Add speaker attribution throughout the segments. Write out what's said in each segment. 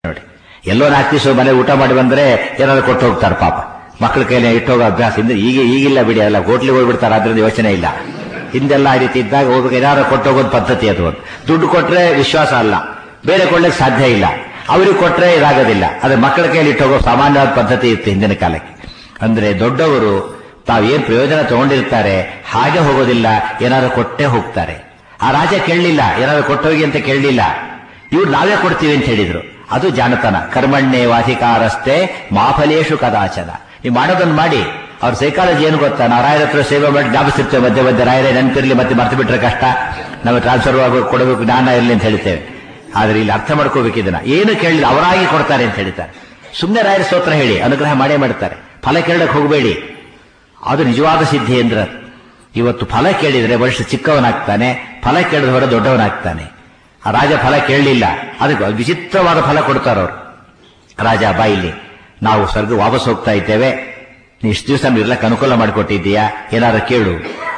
Speaker 1: ನೋಡಿ ಎಲ್ಲೋ ನಾಲ್ಕು ದಿವಸ ಮನೆ ಊಟ ಮಾಡಿ ಬಂದ್ರೆ ಏನಾದ್ರು ಕೊಟ್ಟು ಹೋಗ್ತಾರೆ ಪಾಪ ಮಕ್ಕಳ ಕೈಲಿ ಇಟ್ಟೋಗೋ ಅಭ್ಯಾಸ ಹಿಂದೆ ಈಗ ಈಗಿಲ್ಲ ಬಿಡಿ ಅಲ್ಲ ಹೋಟ್ಲಿಗೆ ಹೋಗ್ಬಿಡ್ತಾರೆ ಅದ್ರಿಂದ ಯೋಚನೆ ಇಲ್ಲ ಹಿಂದೆಲ್ಲ ಆ ರೀತಿ ಇದ್ದಾಗ ಹೋಗ್ಬೇಕು ಏನಾದ್ರು ಕೊಟ್ಟು ಹೋಗೋದು ಪದ್ಧತಿ ಅದು ಒಂದು ದುಡ್ಡು ಕೊಟ್ರೆ ವಿಶ್ವಾಸ ಅಲ್ಲ ಬೇರೆ ಕೊಡ್ಲಿಕ್ಕೆ ಸಾಧ್ಯ ಇಲ್ಲ ಅವ್ರಿಗೆ ಕೊಟ್ರೆ ಇದಾಗೋದಿಲ್ಲ ಅದ್ರ ಮಕ್ಕಳ ಕೈಯಲ್ಲಿ ಇಟ್ಟೋಗೋ ಸಾಮಾನ್ಯವಾದ ಪದ್ಧತಿ ಇತ್ತು ಹಿಂದಿನ ಕಾಲಕ್ಕೆ ಅಂದ್ರೆ ದೊಡ್ಡವರು ತಾವೇನ್ ಪ್ರಯೋಜನ ತಗೊಂಡಿರ್ತಾರೆ ಹಾಗೆ ಹೋಗೋದಿಲ್ಲ ಏನಾದ್ರು ಕೊಟ್ಟೆ ಹೋಗ್ತಾರೆ ಆ ರಾಜ ಕೇಳಲಿಲ್ಲ ಏನಾದ್ರು ಕೊಟ್ಟೋಗಿ ಅಂತ ಕೇಳಲಿಲ್ಲ ಇವ್ರು ನಾವೇ ಕೊಡ್ತೀವಿ ಅಂತ ಹೇಳಿದ್ರು ಅದು ಜಾಣತನ ಕರ್ಮಣ್ಣೆ ವಾಧಿಕಾರಸ್ಥೆ ಮಾಫಲೇಶು ಕದಾಚನ ನೀವು ಮಾಡೋದನ್ನ ಮಾಡಿ ಅವ್ರ ಸೈಕಾಲಜಿ ಏನು ಗೊತ್ತಾ ನಾವು ರಾಯರ ಹತ್ರ ಸೇವೆ ಮಾಡಿ ಜ್ಞಾಪಿಸಿರ್ತೇವೆ ಮಧ್ಯೆ ಮಧ್ಯೆ ರಾಯರೇ ನೆನಪಿರ್ಲಿ ಮತ್ತೆ ಮರ್ತು ಬಿಟ್ರೆ ಕಷ್ಟ ನಾವು ಟ್ರಾನ್ಸ್ಫರ್ ಆಗಬೇಕು ಕೊಡಬೇಕು ಜ್ಞಾನ ಇರಲಿ ಅಂತ ಹೇಳ್ತೇವೆ ಆದ್ರೆ ಇಲ್ಲಿ ಅರ್ಥ ಮಾಡ್ಕೋಬೇಕು ಇದನ್ನ ಏನು ಕೇಳಿಲ್ಲ ಅವರಾಗಿ ಕೊಡ್ತಾರೆ ಅಂತ ಹೇಳ್ತಾರೆ ಸುಮ್ಮನೆ ರಾಯರ ಸ್ತೋತ್ರ ಹೇಳಿ ಅನುಗ್ರಹ ಮಾಡೇ ಮಾಡ್ತಾರೆ ಫಲ ಕೇಳಕ್ ಹೋಗಬೇಡಿ ಅದು ನಿಜವಾದ ಸಿದ್ಧಿ ಅಂದ್ರೆ ಇವತ್ತು ಫಲ ಕೇಳಿದ್ರೆ ವರ್ಷ ಚಿಕ್ಕವನಾಗ್ತಾನೆ ಫಲ ಕೇಳಿದ ಹೊರ ದೊಡ್ಡವನಾಗ್ತಾನೆ ಆ ರಾಜ ಫಲ ಕೇಳಲಿಲ್ಲ ಅದಕ್ಕೆ ವಿಚಿತ್ರವಾದ ಫಲ ಕೊಡ್ತಾರವ್ರು ರಾಜ ಬಾಯಿಲಿ ನಾವು ಸ್ವರ್ಗ ವಾಪಸ್ ಹೋಗ್ತಾ ಇದ್ದೇವೆ ನೀ ಇಷ್ಟು ದಿವಸ ಇರ್ಲಕ್ಕೆ ಅನುಕೂಲ ಮಾಡಿಕೊಟ್ಟಿದ್ದೀಯಾ ಏನಾದ್ರು ಕೇಳು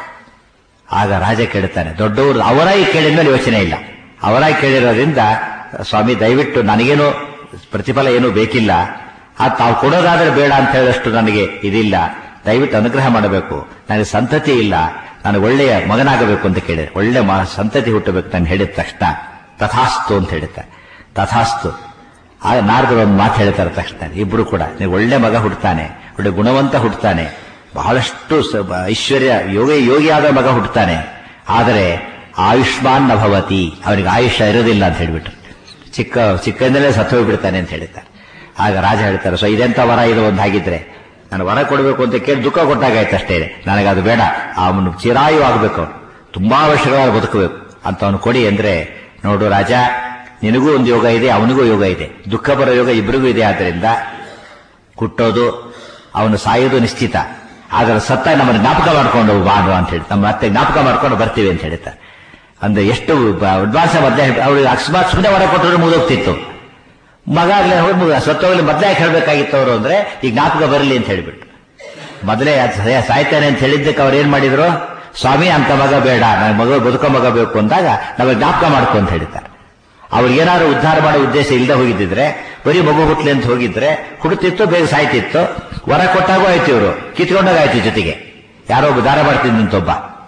Speaker 1: ಆಗ ರಾಜ ಕೇಳುತ್ತಾನೆ ದೊಡ್ಡವರು ಅವರಾಗಿ ಕೇಳಿದ ಮೇಲೆ ಯೋಚನೆ ಇಲ್ಲ ಅವರಾಗಿ ಕೇಳಿರೋದ್ರಿಂದ ಸ್ವಾಮಿ ದಯವಿಟ್ಟು ನನಗೇನು ಪ್ರತಿಫಲ ಏನೂ ಬೇಕಿಲ್ಲ ಆ ತಾವು ಕೊಡೋದಾದ್ರೆ ಬೇಡ ಅಂತ ಹೇಳಷ್ಟು ನನಗೆ ಇದಿಲ್ಲ ದಯವಿಟ್ಟು ಅನುಗ್ರಹ ಮಾಡಬೇಕು ನನಗೆ ಸಂತತಿ ಇಲ್ಲ ನಾನು ಒಳ್ಳೆಯ ಮಗನಾಗಬೇಕು ಅಂತ ಕೇಳಿದೆ ಒಳ್ಳೆ ಮ- ಸಂತತಿ ಹುಟ್ಟಬೇಕು ನಾನು ಹೇಳಿದ ತಕ್ಷಣ ತಥಾಸ್ತು ಅಂತ ಹೇಳುತ್ತಾರೆ ತಥಾಸ್ತು ಆಗ ನಾರದರು ಒಂದು ಮಾತು ಹೇಳ್ತಾರೆ ತಕ್ಷಣ ಇಬ್ರು ಕೂಡ ನೀವು ಒಳ್ಳೆ ಮಗ ಹುಟ್ಟುತ್ತಾನೆ ಒಳ್ಳೆ ಗುಣವಂತ ಹುಟ್ಟುತ್ತಾನೆ ಬಹಳಷ್ಟು ಸ- ಬ- ಐಶ್ವರ್ಯ ಯೋಗ ಯೋಗಿಯಾದ ಮಗ ಹುಟ್ಟುತ್ತಾನೆ ಆದರೆ ಆಯುಷ್ಮಾನ್ ನ ಭವತಿ ಅವನಿಗೆ ಆಯುಷ್ಯ ಇರೋದಿಲ್ಲ ಅಂತ ಹೇಳ್ಬಿಟ್ಟು ಚಿಕ್ಕ ಚಿಕ್ಕಂದಲೇ ಸತ್ತು ಹೋಗ್ಬಿಡ್ತಾನೆ ಅಂತ ಹೇಳ್ತಾರೆ ಆಗ ರಾಜ ಹೇಳ್ತಾರೆ ಸೊ ಇದೆಂತ ವರ ಇದು ಒಂದು ಹಾಗಿದ್ರೆ ನಾನು ವರ ಕೊಡಬೇಕು ಅಂತ ಕೇಳಿ ದುಃಖ ಕೊಟ್ಟಾಗಾಯ್ತು ಅಷ್ಟೇ ನನಗೆ ಅದು ಬೇಡ ಅವನು ಚಿರಾಯು ಆಗಬೇಕು ಅವನು ತುಂಬಾ ವರ್ಷಗಳ ಬದುಕಬೇಕು ಅಂತ ಅವನು ಕೊಡಿ ಅಂದ್ರೆ ನೋಡು ರಾಜ ನಿನಗೂ ಒಂದು ಯೋಗ ಇದೆ ಅವನಿಗೂ ಯೋಗ ಇದೆ ದುಃಖ ಬರೋ ಯೋಗ ಇಬ್ಬರಿಗೂ ಇದೆ ಆದ್ದರಿಂದ ಹುಟ್ಟೋದು ಅವನು ಸಾಯೋದು ನಿಶ್ಚಿತ ಆದರೆ ಸತ್ತ ನಮ್ಮನ್ನು ಜ್ಞಾಪಕ ಮಾಡ್ಕೊಂಡು ಬಾಡು ಅಂತ ಹೇಳಿ ನಮ್ಮ ಮತ್ತೆ ಜ್ಞಾಪಕ ಮಾಡ್ಕೊಂಡು ಬರ್ತೀವಿ ಅಂತ ಹೇಳ್ತಾರೆ ಅಂದ್ರೆ ಎಷ್ಟು ಅಡ್ವಾನ್ಸ್ ಮದ್ದೆ ಅವಳಿಗೆ ಅಕಸ್ಮಾತ್ ಸುಮ್ಮನೆ ಹೊರ ಕೊಟ್ಟರು ಮುಗಿದೋಗ್ತಿತ್ತು ಮಗ ಆಗ್ಲೇ ಹೋಗಿ ಮುಗ ಸತ್ತೋಗ್ಲಿ ಮೊದಲೇ ಹೇಳಬೇಕಾಗಿತ್ತು ಅವರು ಅಂದ್ರೆ ಈ ಜ್ಞಾಪಕ ಬರಲಿ ಅಂತ ಹೇಳಿಬಿಟ್ಟು ಮೊದಲೇ ಅದ್ ಸಾ- ಸಾಯ್ತಾನೆ ಅಂತ ಹೇಳಿದ್ದಕ್ಕೆ ಅವ್ರು ಏನ್ ಮಾಡಿದ್ರು ಸ್ವಾಮಿ ಅಂತ ಮಗ ಬೇಡ ನನ್ನ ಮಗ ಬದುಕೋ ಮಗ ಬೇಕು ಅಂದಾಗ ನಮಗೆ ಜ್ಞಾಪಕ ಮಾಡ್ಕೊ ಅಂತ ಹೇಳ್ತಾರೆ ಅವ್ರಿಗೆ ಏನಾದ್ರು ಉದ್ಧಾರ ಮಾಡೋ ಉದ್ದೇಶ ಇಲ್ಲದೆ ಹೋಗಿದ್ದಿದ್ರೆ ಬರೀ ಮಗು ಹುಟ್ಲಿ ಅಂತ ಹೋಗಿದ್ರೆ ಹುಡುತಿತ್ತು ಬೇಗ ಸಾಯ್ತಿತ್ತು ವರ ಕೊಟ್ಟಾಗೂ ಆಯ್ತು ಇವರು ಕಿತ್ಕೊಂಡಾಗ ಆಯ್ತು ಜೊತೆಗೆ ಯಾರೋ ಒಬ್ಬ ದಾನ ಮಾಡ್ತಿದ್ದಂತೊಬ್ಬ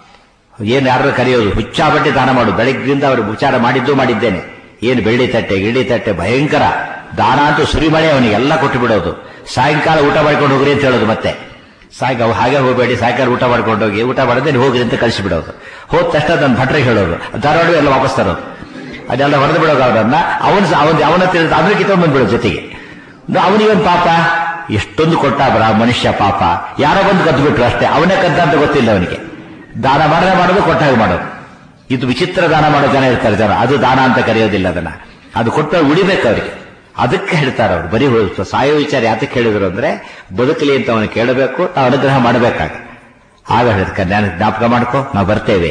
Speaker 1: ಏನ್ ಯಾರು ಕರೆಯೋದು ಹುಚ್ಚಾಬಟ್ಟಿ ದಾನ ಮಾಡು ಬೆಳಗ್ಗಿಂದ ಅವರು ವಿಚಾರ ಮಾಡಿದ್ದು ಮಾಡಿದ್ದೇನೆ ಏನು ಬೆಳ್ಳಿ ತಟ್ಟೆ ಗಿಳ್ಳಿ ತಟ್ಟೆ ಭಯಂಕರ ದಾನ ಅಂತೂ ಸುರಿಮಳೆ ಅವನಿಗೆ ಎಲ್ಲ ಕೊಟ್ಟು ಬಿಡೋದು ಸಾಯಂಕಾಲ ಊಟ ಮಾಡ್ಕೊಂಡು ಹೋಗ್ರಿ ಅಂತ ಹೇಳೋದು ಮತ್ತೆ ಸಾಯಂಕಾಲ ಹಾಗೆ ಹೋಗಬೇಡಿ ಸಾಯಂಕಾಲ ಊಟ ಮಾಡ್ಕೊಂಡು ಹೋಗಿ ಊಟ ಮಾಡದೆ ಹೋಗ್ರಿ ಅಂತ ಕಳಿಸಿಬಿಡೋದು ಹೋದ ತಕ್ಷಣ ನನ್ನ ಭಟ್ರಿಗೆ ಹೇಳೋದು ಧಾರವಾಡ ಎಲ್ಲ ವಾಪಸ್ ತರೋದು ಅದೆಲ್ಲ ಹೊಡೆದು ಬಿಡೋದು ಅವರನ್ನ ಅವನ ಅವನ ಅವನ ತಿಳಿದ ಅದ್ರ ಕಿತ್ಕೊಂಡ್ ಬಂದ್ಬಿಡೋದು ಜೊತೆಗೆ ಅವನಿಗೊಂದು ಪಾಪ ಎಷ್ಟೊಂದು ಕೊಟ್ಟ ಬರ ಮನುಷ್ಯ ಪಾಪ ಯಾರೋ ಬಂದು ಕದ್ದು ಬಿಟ್ರು ಅಷ್ಟೇ ಅವನೇ ಕದ್ದ ಅಂತ ಗೊತ್ತಿಲ್ಲ ಅವನಿಗೆ ದಾನ ಮಾಡದೆ ಮಾಡೋದು ಕೊಟ್ಟಾಗ ಮಾಡೋದು ಇದು ವಿಚಿತ್ರ ದಾನ ಮಾಡೋ ಜನ ಇರ್ತಾರೆ ಜನ ಅದು ದಾನ ಅಂತ ಕರೆಯೋದಿಲ್ಲ ಅದನ್ನ ಅದು ಕೊಟ್ಟು ಉಳಿಬೇಕು ಅವರಿಗೆ ಅದಕ್ಕೆ ಹೇಳ್ತಾರೆ ಅವರು ಬರೀ ಹೋಯ್ತು ಸಾಯೋ ವಿಚಾರ ಯಾತಕ್ಕೆ ಹೇಳಿದ್ರು ಅಂದ್ರೆ ಬದುಕಲಿ ಅಂತ ಅವನು ಕೇಳಬೇಕು ನಾವು ಅನುಗ್ರಹ ಮಾಡಬೇಕಾಗ ಆಗ ಹೇಳಿದ ಕಲ್ಯಾಣ ಜ್ಞಾಪಕ ಮಾಡ್ಕೋ ನಾವು ಬರ್ತೇವೆ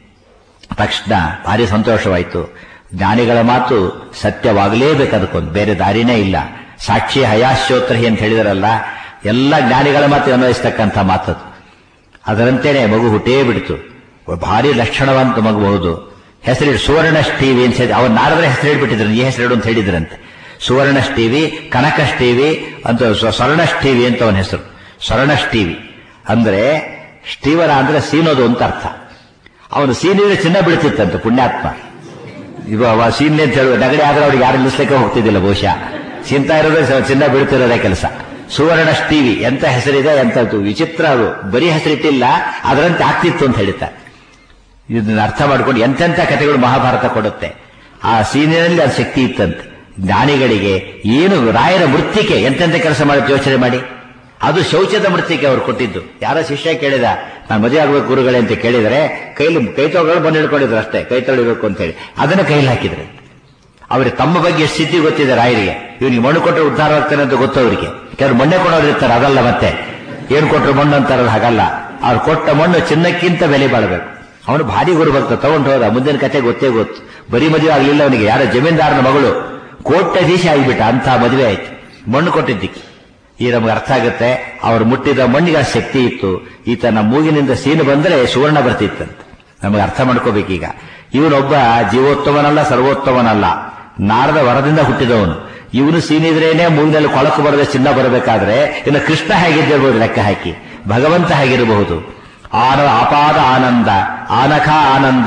Speaker 1: ತಕ್ಷಣ ಭಾರಿ ಸಂತೋಷವಾಯಿತು ಜ್ಞಾನಿಗಳ ಮಾತು ಸತ್ಯವಾಗಲೇಬೇಕು ಅದಕ್ಕೊಂದು ಬೇರೆ ದಾರಿನೇ ಇಲ್ಲ ಸಾಕ್ಷಿ ಹಯಾಶ್ಯೋತ್ರಹಿ ಅಂತ ಹೇಳಿದರಲ್ಲ ಎಲ್ಲ ಜ್ಞಾನಿಗಳ ಮಾತು ಅನ್ವಯಿಸ್ತಕ್ಕಂಥ ಮಾತದು ಅದರಂತೆಯೇ ಮಗು ಹುಟ್ಟೇ ಬಿಡ್ತು ಭಾರಿ ಲಕ್ಷಣವಂತ ಮಗಬಹುದು ಹೆಸರಿಡು ಸುವರ್ಣ ಟಿವಿ ಅಂತ ಹೇಳಿ ಅವನ್ ನಾರದ್ರೆ ಹೆಸರು ಹೇಳ್ಬಿಟ್ಟಿದ್ರು ಈ ಹೆಸರಿಡು ಅಂತ ಹೇಳಿದ್ರಂತೆ ಸುವರ್ಣ ಟಿವಿ ಕನಕ ಟಿವಿ ಅಂತ ಸ್ವ- ಸ್ವರ್ಣ ಟಿವಿ ಅಂತ ಅವನ ಹೆಸರು ಸ್ವರ್ಣ ಟಿವಿ ಅಂದ್ರೆ ಸ್ಟೀವರ ಅಂದ್ರೆ ಸೀನೋದು ಅಂತ ಅರ್ಥ ಅವನು ಸೀನಿದ್ರೆ ಚಿನ್ನ ಬೀಳ್ತಿತ್ತಂತೆ ಪುಣ್ಯಾತ್ಮ ಇವ ಅವ ಸೀನ್ ಅಂತ ಹೇಳುವ ನಗಡಿ ಆದ್ರೆ ಅವ್ರಿಗೆ ಯಾರು ನಿಲ್ಲಿಸ್ಲಿಕ್ಕೆ ಹೋಗ್ತಿದ್ದಿಲ್ಲ ಬಹುಶಃ ಚಿಂತಾ ಇರೋದೇ ಸ- ಚಿನ್ನ ಬೀಳ್ತಿರೋದೇ ಕೆಲಸ ಸುವರ್ಣ ಟಿವಿ ಎಂತ ಹೆಸರಿದೆ ಎಂತದ್ದು ವಿಚಿತ್ರ ಅದು ಬರೀ ಹೆಸರಿಟ್ಟಿಲ್ಲ ಅದರಂತೆ ಆಗ್ತಿತ್ತು ಅಂತ ಹೇಳ್ತಾರೆ ಇದನ್ನ ಅರ್ಥ ಮಾಡ್ಕೊಂಡು ಎಂತೆಂಥ ಕಥೆಗಳು ಮಹಾಭಾರತ ಕೊಡುತ್ತೆ ಆ ಸೀನಿನಲ್ಲಿ ಅದು ಶಕ್ತಿ ಇತ್ತಂತೆ ಜ್ಞಾನಿಗಳಿಗೆ ಏನು ರಾಯರ ಮೃತ್ತಿಕೆ ಎಂತೆಂಥ ಕೆಲಸ ಮಾಡುತ್ತೆ ಯೋಚನೆ ಮಾಡಿ ಅದು ಶೌಚದ ಮೃತ್ತಿಕೆ ಅವ್ರು ಕೊಟ್ಟಿದ್ದು ಯಾರೋ ಶಿಷ್ಯ ಕೇಳಿದ ನಾನು ಮದುವೆ ಆಗ್ಬೇಕು ಗುರುಗಳೇ ಅಂತ ಕೇಳಿದರೆ ಕೈಲಿ ಕೈ ತೊಗೊಳ್ಳು ಬಂದು ಹಿಡ್ಕೊಂಡಿದ್ರು ಅಷ್ಟೇ ಕೈ ತೊಳಿಬೇಕು ಅಂತ ಹೇಳಿ ಅದನ್ನ ಕೈಲಿ ಹಾಕಿದ್ರು ಅವ್ರಿಗೆ ತಮ್ಮ ಬಗ್ಗೆ ಎಷ್ಟು ಸಿದ್ಧಿ ಗೊತ್ತಿದೆ ರಾಯರಿಗೆ ಇವನಿಗೆ ಮಣ್ಣು ಕೊಟ್ಟರೆ ಉದ್ಧಾರ ಆಗ್ತಾನೆ ಅಂತ ಗೊತ್ತು ಅವರಿಗೆ ಕೆಲವರು ಮಣ್ಣೆ ಕೊಡೋರು ಇರ್ತಾರೆ ಅದಲ್ಲ ಮತ್ತೆ ಏನ್ ಕೊಟ್ಟರು ಮಣ್ಣು ಅಂತಾರಲ್ಲ ಹಾಗಲ್ಲ ಅವ್ರು ಕೊಟ್ಟ ಮಣ್ಣು ಚಿನ್ನಕ್ಕಿಂತ ಬೆಲೆ ಬಾಳ್ಬೇಕು ಅವನು ಭಾರಿ ಗುರು ಭಕ್ತ ತಗೊಂಡು ಹೋದ ಮುಂದಿನ ಕತೆ ಗೊತ್ತೇ ಗೊತ್ತು ಬರೀ ಮದುವೆ ಆಗ್ಲಿಲ್ಲ ಅವನಿಗೆ ಯಾರೋ ಜಮೀನ್ದಾರನ ಮಗಳು ಕೋಟ್ಯಾಧೀಶ ಆಗಿಬಿಟ್ಟ ಅಂತ ಮದುವೆ ಆಯ್ತು ಮಣ್ಣು ಕೊಟ್ಟಿದ್ದಕ್ಕೆ ಈ ನಮ್ಗೆ ಅರ್ಥ ಆಗುತ್ತೆ ಅವರು ಮುಟ್ಟಿದ ಮಣ್ಣಿಗೆ ಆ ಶಕ್ತಿ ಇತ್ತು ಈತನ ಮೂಗಿನಿಂದ ಸೀನು ಬಂದ್ರೆ ಸುವರ್ಣ ಬರ್ತಿತ್ತಂತೆ ನಮಗೆ ಅರ್ಥ ಮಾಡ್ಕೋಬೇಕೀಗ ಇವನೊಬ್ಬ ಜೀವೋತ್ತಮನಲ್ಲ ಸರ್ವೋತ್ತಮನಲ್ಲ ನಾರದ ವರದಿಂದ ಹುಟ್ಟಿದವನು ಇವನು ಸೀನಿದ್ರೇನೆ ಮೂಗಿನಲ್ಲಿ ಕೊಳಕು ಬರದೆ ಚಿನ್ನ ಬರಬೇಕಾದ್ರೆ ಇನ್ನು ಕೃಷ್ಣ ಹೇಗಿದ್ದಿರ್ಬೋದು ಲೆಕ್ಕ ಹಾಕಿ ಭಗವಂತ ಹೇಗಿರಬಹುದು ಆನ ಅಪಾದ ಆನಂದ ಆನಖ ಆನಂದ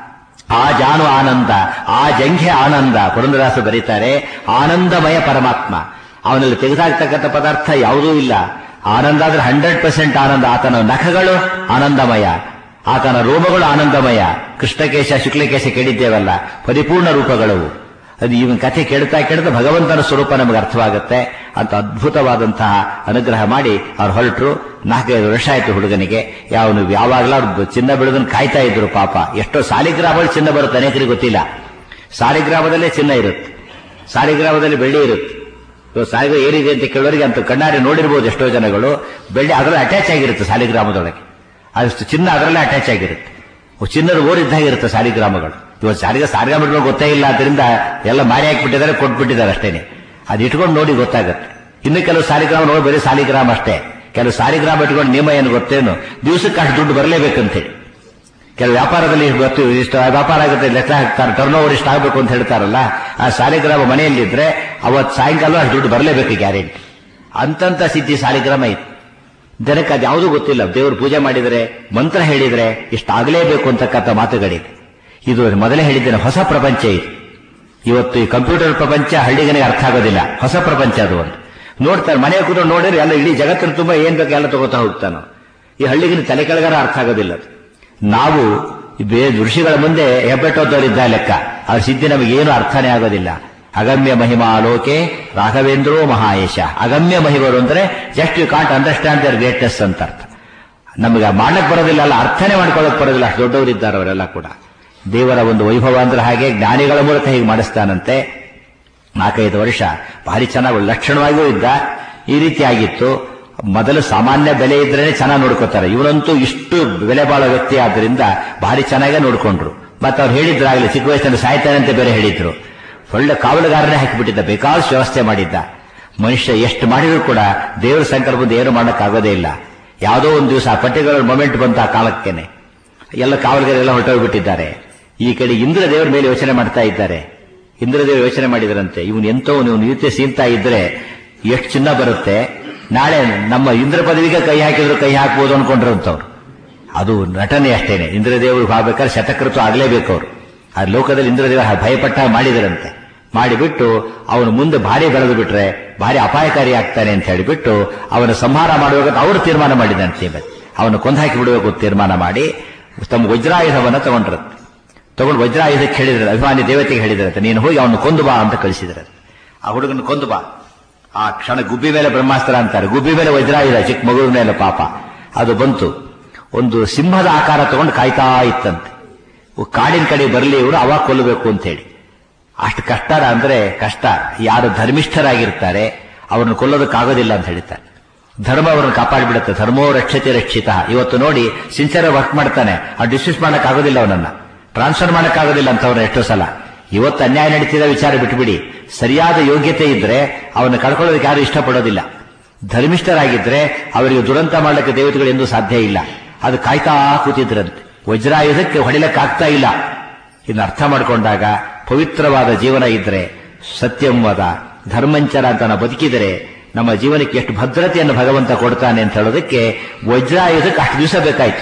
Speaker 1: ಆ ಜಾನು ಆನಂದ ಆ ಜಂಘೆ ಆನಂದ ಪುರಂದರಾಸ ಬರೀತಾರೆ ಆನಂದಮಯ ಪರಮಾತ್ಮ ಅವನಲ್ಲಿ ತೆಗೆದಾಗ್ತಕ್ಕಂಥ ಪದಾರ್ಥ ಯಾವುದೂ ಇಲ್ಲ ಆನಂದ ಆದ್ರೆ ಹಂಡ್ರೆಡ್ ಪರ್ಸೆಂಟ್ ಆನಂದ ಆತನ ನಖಗಳು ಆನಂದಮಯ ಆತನ ರೋಮಗಳು ಆನಂದಮಯ ಕೃಷ್ಣಕೇಶ ಶುಕ್ಲಕೇಶ ಕೇಳಿದ್ದೇವಲ್ಲ ಪರಿಪೂರ್ಣ ರೂಪಗಳವು ಅದು ಇವನ್ ಕಥೆ ಕೇಳ್ತಾ ಕೇಳ್ತಾ ಭಗವಂತನ ಸ್ವರೂಪ ನಮಗೆ ಅರ್ಥವಾಗುತ್ತೆ ಅಂತ ಅದ್ಭುತವಾದಂತಹ ಅನುಗ್ರಹ ಮಾಡಿ ಅವ್ರು ಹೊರಟರು ನಾಲ್ಕೈದು ವರ್ಷ ಆಯ್ತು ಹುಡುಗನಿಗೆ ಯಾವನು ಯಾವಾಗಲೂ ಅವ್ರು ಚಿನ್ನ ಬಿಡೋದನ್ನ ಕಾಯ್ತಾ ಇದ್ರು ಪಾಪ ಎಷ್ಟೋ ಸಾಲಿಗ್ರಾಮಗಳು ಚಿನ್ನ ಬರುತ್ತೆ ಅನೇಕರಿಗೆ ಗೊತ್ತಿಲ್ಲ ಸಾಲಿಗ್ರಾಮದಲ್ಲೇ ಚಿನ್ನ ಇರುತ್ತೆ ಸಾಲಿಗ್ರಾಮದಲ್ಲಿ ಬೆಳ್ಳಿ ಇರುತ್ತೆ ಇವಾಗ ಸಾಲಿಗ್ರಾಮ ಏನಿದೆ ಅಂತ ಕೇಳೋರಿಗೆ ಅಂತ ಕಣ್ಣಾರೆ ನೋಡಿರ್ಬೋದು ಎಷ್ಟೋ ಜನಗಳು ಬೆಳ್ಳಿ ಅದರಲ್ಲಿ ಅಟ್ಯಾಚ್ ಆಗಿರುತ್ತೆ ಸಾಲಿಗ್ರಾಮದೊಳಗೆ ಅಷ್ಟು ಚಿನ್ನ ಅದರಲ್ಲೇ ಅಟ್ಯಾಚ್ ಆಗಿರುತ್ತೆ ಚಿನ್ನದ ಓರಿದ್ದಾಗಿರುತ್ತೆ ಸಾಲಿಗ್ರಾಮಗಳು ಇವತ್ತು ಸಾಲಿಗ ಸಾಲಿಗ್ರಾಮಗಳು ಗೊತ್ತೇ ಇಲ್ಲ ಅದರಿಂದ ಎಲ್ಲ ಮಾರಿ ಹಾಕಿಬಿಟ್ಟಿದ್ದಾರೆ ಕೊಟ್ಬಿಟ್ಟಿದ್ದಾರೆ ಅಷ್ಟೇನೆ ಅದು ಇಟ್ಕೊಂಡು ನೋಡಿ ಗೊತ್ತಾಗುತ್ತೆ ಇನ್ನು ಕೆಲವು ಸಾಲಿಗ್ರಾಮ ನೋಡಿ ಬರೀ ಸಾಲಿಗ್ರಾಮ ಅಷ್ಟೇ ಕೆಲವು ಸಾಲಿಗ್ರಾಮ ಇಟ್ಕೊಂಡು ನಿಯಮ ಏನು ಗೊತ್ತೇನು ದಿವಸಕ್ಕೆ ಅಷ್ಟು ದುಡ್ಡು ಬರಲೇಬೇಕಂತೇಳಿ ಕೆಲವು ವ್ಯಾಪಾರದಲ್ಲಿ ಗೊತ್ತು ಇಷ್ಟು ವ್ಯಾಪಾರ ಆಗುತ್ತೆ ಲೆಕ್ಕ ಹಾಕ್ತಾರೆ ಟರ್ನ್ ಓವರ್ ಇಷ್ಟು ಆಗಬೇಕು ಅಂತ ಹೇಳ್ತಾರಲ್ಲ ಆ ಸಾಲಿಗ್ರಾಮ ಮನೆಯಲ್ಲಿದ್ರೆ ಅವತ್ತು ಸಾಯಂಕಾಲ ಅಷ್ಟು ದುಡ್ಡು ಬರಲೇಬೇಕು ಗ್ಯಾರಂಟಿ ಅಂತಂತ ಸಿದ್ಧಿ ಸಾಲಿಗ್ರಾಮ ಇತ್ತು ಜನಕ್ಕೆ ಅದು ಯಾವುದೂ ಗೊತ್ತಿಲ್ಲ ದೇವರು ಪೂಜೆ ಮಾಡಿದರೆ ಮಂತ್ರ ಹೇಳಿದರೆ ಇಷ್ಟಾಗಲೇಬೇಕು ಅಂತಕ್ಕಂಥ ಮಾತುಗಳಿದೆ ಇದು ಮೊದಲೇ ಹೇಳಿದ್ದೇನೆ ಹೊಸ ಪ್ರಪಂಚ ಇದು ಇವತ್ತು ಈ ಕಂಪ್ಯೂಟರ್ ಪ್ರಪಂಚ ಹಳ್ಳಿಗನಿಗೆ ಅರ್ಥ ಆಗೋದಿಲ್ಲ ಹೊಸ ಪ್ರಪಂಚ ಅದು ಒಂದು ನೋಡ್ತಾರೆ ಮನೆ ಕೂಡ ನೋಡಿದ್ರೆ ಎಲ್ಲ ಇಡೀ ಜಗತ್ತಿನ ತುಂಬಾ ಏನ್ ಬೇಕು ಎಲ್ಲ ತಗೋತಾ ಹೋಗ್ತಾನೋ ಈ ಹಳ್ಳಿಗಿನ ತಲೆ ಕೆಳಗಾರ ಅರ್ಥ ಆಗೋದಿಲ್ಲ ಅದು ನಾವು ಬೇ ಋಷಿಗಳ ಮುಂದೆ ಹೆಬ್ಬೆಟ್ಟೋದವರಿದ್ದ ಲೆಕ್ಕ ಅವ್ರ ಸಿದ್ಧಿ ನಮಗೆ ಏನು ಅರ್ಥನೇ ಆಗೋದಿಲ್ಲ ಅಗಮ್ಯ ಮಹಿಮಾ ಲೋಕೆ ರಾಘವೇಂದ್ರೋ ಮಹಾಯೇಶ ಅಗಮ್ಯ ಮಹಿಮರು ಅಂದ್ರೆ just you can't understand their greatness ಅಂತ ಅರ್ಥ ನಮಗೆ ಮಾಡಕ್ ಬರೋದಿಲ್ಲ ಅಲ್ಲ ಅರ್ಥನೇ ಮಾಡ್ಕೊಳ್ಳಕ್ ಬರೋದಿಲ್ಲ ಅಷ್ಟು ದೊಡ್ಡವರಿದ್ದಾರೆ ಅವರೆಲ್ಲ ಕೂಡ ದೇವರ ಒಂದು ವೈಭವ ಅಂದ್ರೆ ಹಾಗೆ ಜ್ಞಾನಿಗಳ ಮೂಲಕ ಹೀಗೆ ಮಾಡಿಸ್ತಾನಂತೆ ನಾಲ್ಕೈದು ವರ್ಷ ಭಾರಿ ಚೆನ್ನಾಗಿ ಲಕ್ಷಣವಾಗಿಯೂ ಇದ್ದ ಈ ರೀತಿ ಆಗಿತ್ತು ಮೊದಲು ಸಾಮಾನ್ಯ ಬೆಲೆ ಇದ್ರೆ ಚೆನ್ನಾಗಿ ನೋಡ್ಕೋತಾರೆ ಇವರಂತೂ ಇಷ್ಟು ಬೆಲೆ ಬಾಳೋ ವ್ಯಕ್ತಿ ಆದ್ರಿಂದ ಭಾರಿ ಚೆನ್ನಾಗೇ ನೋಡ್ಕೊಂಡ್ರು ಮತ್ತೆ ಅವ್ರು ಹೇಳಿದ್ರಾಗಲಿ ಚಿಕ್ಕ ವಯಸ್ಸಿನಲ್ಲಿ ಸಾಯ್ತಾನೆ ಅಂತ ಬೇರೆ ಹೇಳಿದ್ರು ಒಳ್ಳೆ ಕಾವಲುಗಾರನೇ ಹಾಕಿಬಿಟ್ಟಿದ್ದ ಬೇಕಾದಷ್ಟು ವ್ಯವಸ್ಥೆ ಮಾಡಿದ್ದ ಮನುಷ್ಯ ಎಷ್ಟು ಮಾಡಿದ್ರು ಕೂಡ ದೇವರ ಸಂಕಲ್ಪದಿಂದ ಏನು ಮಾಡೋಕ್ಕಾಗೋದೇ ಇಲ್ಲ ಯಾವುದೋ ಒಂದು ದಿವಸ ಆ ಪಟ್ಟಿಗಳ ಮೊಮೆಂಟ್ ಬಂತ ಆ ಕಾಲಕ್ಕೇನೆ ಎಲ್ಲ ಕಾವಲುಗಾರೆಲ್ಲ ಹೊರಟೋಗ್ಬಿಟ್ಟಿದ್ದಾರೆ ಈ ಕಡೆ ಇಂದ್ರ ದೇವರ ಮೇಲೆ ಯೋಚನೆ ಮಾಡ್ತಾ ಇದ್ದಾರೆ ಇಂದ್ರದೇವರು ಯೋಚನೆ ಮಾಡಿದರಂತೆ ಇವನು ಎಂತೋ ನೀವು ನೀತಿ ಸೀನ್ತಾ ಇದ್ರೆ ಎಷ್ಟು ಚಿನ್ನ ಬರುತ್ತೆ ನಾಳೆ ನಮ್ಮ ಇಂದ್ರ ಪದವಿಗೆ ಕೈ ಹಾಕಿದ್ರು ಕೈ ಹಾಕ್ಬೋದು ಅನ್ಕೊಂಡ್ರಂತವ್ರು ಅದು ನಟನೆ ಅಷ್ಟೇನೆ ಇಂದ್ರದೇವರು ಆಗ್ಬೇಕಾದ್ರೆ ಶತಕೃತು ಆಗ್ಲೇಬೇಕು ಅವರು ಆ ಲೋಕದಲ್ಲಿ ಇಂದ್ರದೇವ ಭಯಪಟ್ಟ ಮಾಡಿದರಂತೆ ಮಾಡಿಬಿಟ್ಟು ಅವನು ಮುಂದೆ ಭಾರಿ ಬೆಳೆದು ಬಿಟ್ರೆ ಭಾರಿ ಅಪಾಯಕಾರಿ ಆಗ್ತಾನೆ ಅಂತ ಹೇಳಿಬಿಟ್ಟು ಅವನ ಸಂಹಾರ ಮಾಡುವಾಗ ಅವರು ತೀರ್ಮಾನ ಮಾಡಿದಂತೆ ಅವನು ಕೊಂದು ಹಾಕಿ ಬಿಡಬೇಕು ಅಂತ ತೀರ್ಮಾನ ಮಾಡಿ ತಮ್ಮ ವಜ್ರಾಯುಧವನ್ನ ತಗೊಂಡ್ರತ್ತೆ ತಗೊಂಡು ವಜ್ರಾಯುಧಕ್ಕೆ ಹೇಳಿದ್ರೆ ಅಭಿಮಾನಿ ದೇವತೆಗೆ ಹೇಳಿದ್ರಂತೆ ನೀನು ಹೋಗಿ ಅವನು ಕೊಂದು ಬಾ ಅಂತ ಕಳಿಸಿದ್ರೆ ಆ ಹುಡುಗನ ಕೊಂದು ಬಾ ಆ ಕ್ಷಣ ಗುಬ್ಬಿ ಮೇಲೆ ಬ್ರಹ್ಮಾಸ್ತ್ರ ಅಂತಾರೆ ಗುಬ್ಬಿ ಮೇಲೆ ವಜ್ರಾಯುಧ ಚಿಕ್ಕ ಮಗುವಿನ ಮೇಲೆ ಪಾಪ ಅದು ಬಂತು ಒಂದು ಸಿಂಹದ ಆಕಾರ ತಗೊಂಡು ಕಾಯ್ತಾ ಇತ್ತಂತೆ ಕಾಡಿನ ಕಡೆ ಬರಲಿ ಇವರು ಅವಾಗ ಕೊಲ್ಲಬೇಕು ಅಂತ ಹೇಳಿ ಅಷ್ಟು ಕಷ್ಟರ ಅಂದ್ರೆ ಕಷ್ಟ ಯಾರು ಧರ್ಮಿಷ್ಠರಾಗಿರ್ತಾರೆ ಅವ್ರನ್ನ ಕೊಲ್ಲೋದಕ್ಕಾಗೋದಿಲ್ಲ ಅಂತ ಹೇಳ್ತಾರೆ ಧರ್ಮ ಅವರನ್ನು ಕಾಪಾಡಿಬಿಡುತ್ತೆ ಧರ್ಮೋ ರಕ್ಷತೆ ರಕ್ಷಿತ ಇವತ್ತು ನೋಡಿ ಸಿನ್ಸಿಯರ್ ವರ್ಕ್ ಮಾಡ್ತಾನೆ ಆ ಡಿಸ್ಮಿಸ್ ಮಾಡಕ್ಕಾಗೋದಿಲ್ಲ ಅವನನ್ನ ಟ್ರಾನ್ಸ್ಫರ್ ಮಾಡಕ್ಕಾಗೋದಿಲ್ಲ ಅಂತವ್ರನ್ನ ಎಷ್ಟೋ ಸಲ ಇವತ್ತು ಅನ್ಯಾಯ ನಡೀತಿದ ವಿಚಾರ ಬಿಟ್ಬಿಡಿ ಸರಿಯಾದ ಯೋಗ್ಯತೆ ಇದ್ರೆ ಅವನ್ನ ಕಳ್ಕೊಳ್ಳೋದಕ್ಕೆ ಯಾರು ಇಷ್ಟಪಡೋದಿಲ್ಲ ಧರ್ಮಿಷ್ಠರಾಗಿದ್ರೆ ಅವರಿಗೆ ದುರಂತ ಮಾಡಲಿಕ್ಕೆ ದೇವತೆಗಳು ಎಂದೂ ಸಾಧ್ಯ ಇಲ್ಲ ಅದು ಕಾಯ್ತಾ ಕೂತಿದ್ರಂತೆ ವಜ್ರಾಯುಧಕ್ಕೆ ಹೊಡಿಲಕ್ಕಾಗ್ತಾ ಇಲ್ಲ ಇನ್ನು ಅರ್ಥ ಮಾಡಿಕೊಂಡಾಗ ಪವಿತ್ರವಾದ ಜೀವನ ಇದ್ರೆ ಸತ್ಯಂವದ ಧರ್ಮಂಚರ ಅಂತ ನಾವು ಬದುಕಿದರೆ ನಮ್ಮ ಜೀವನಕ್ಕೆ ಎಷ್ಟು ಭದ್ರತೆಯನ್ನು ಭಗವಂತ ಕೊಡ್ತಾನೆ ಅಂತ ಹೇಳೋದಕ್ಕೆ ವಜ್ರಾಯುಧಕ್ಕೆ ಅಷ್ಟು ದಿವಸ ಬೇಕಾಯ್ತು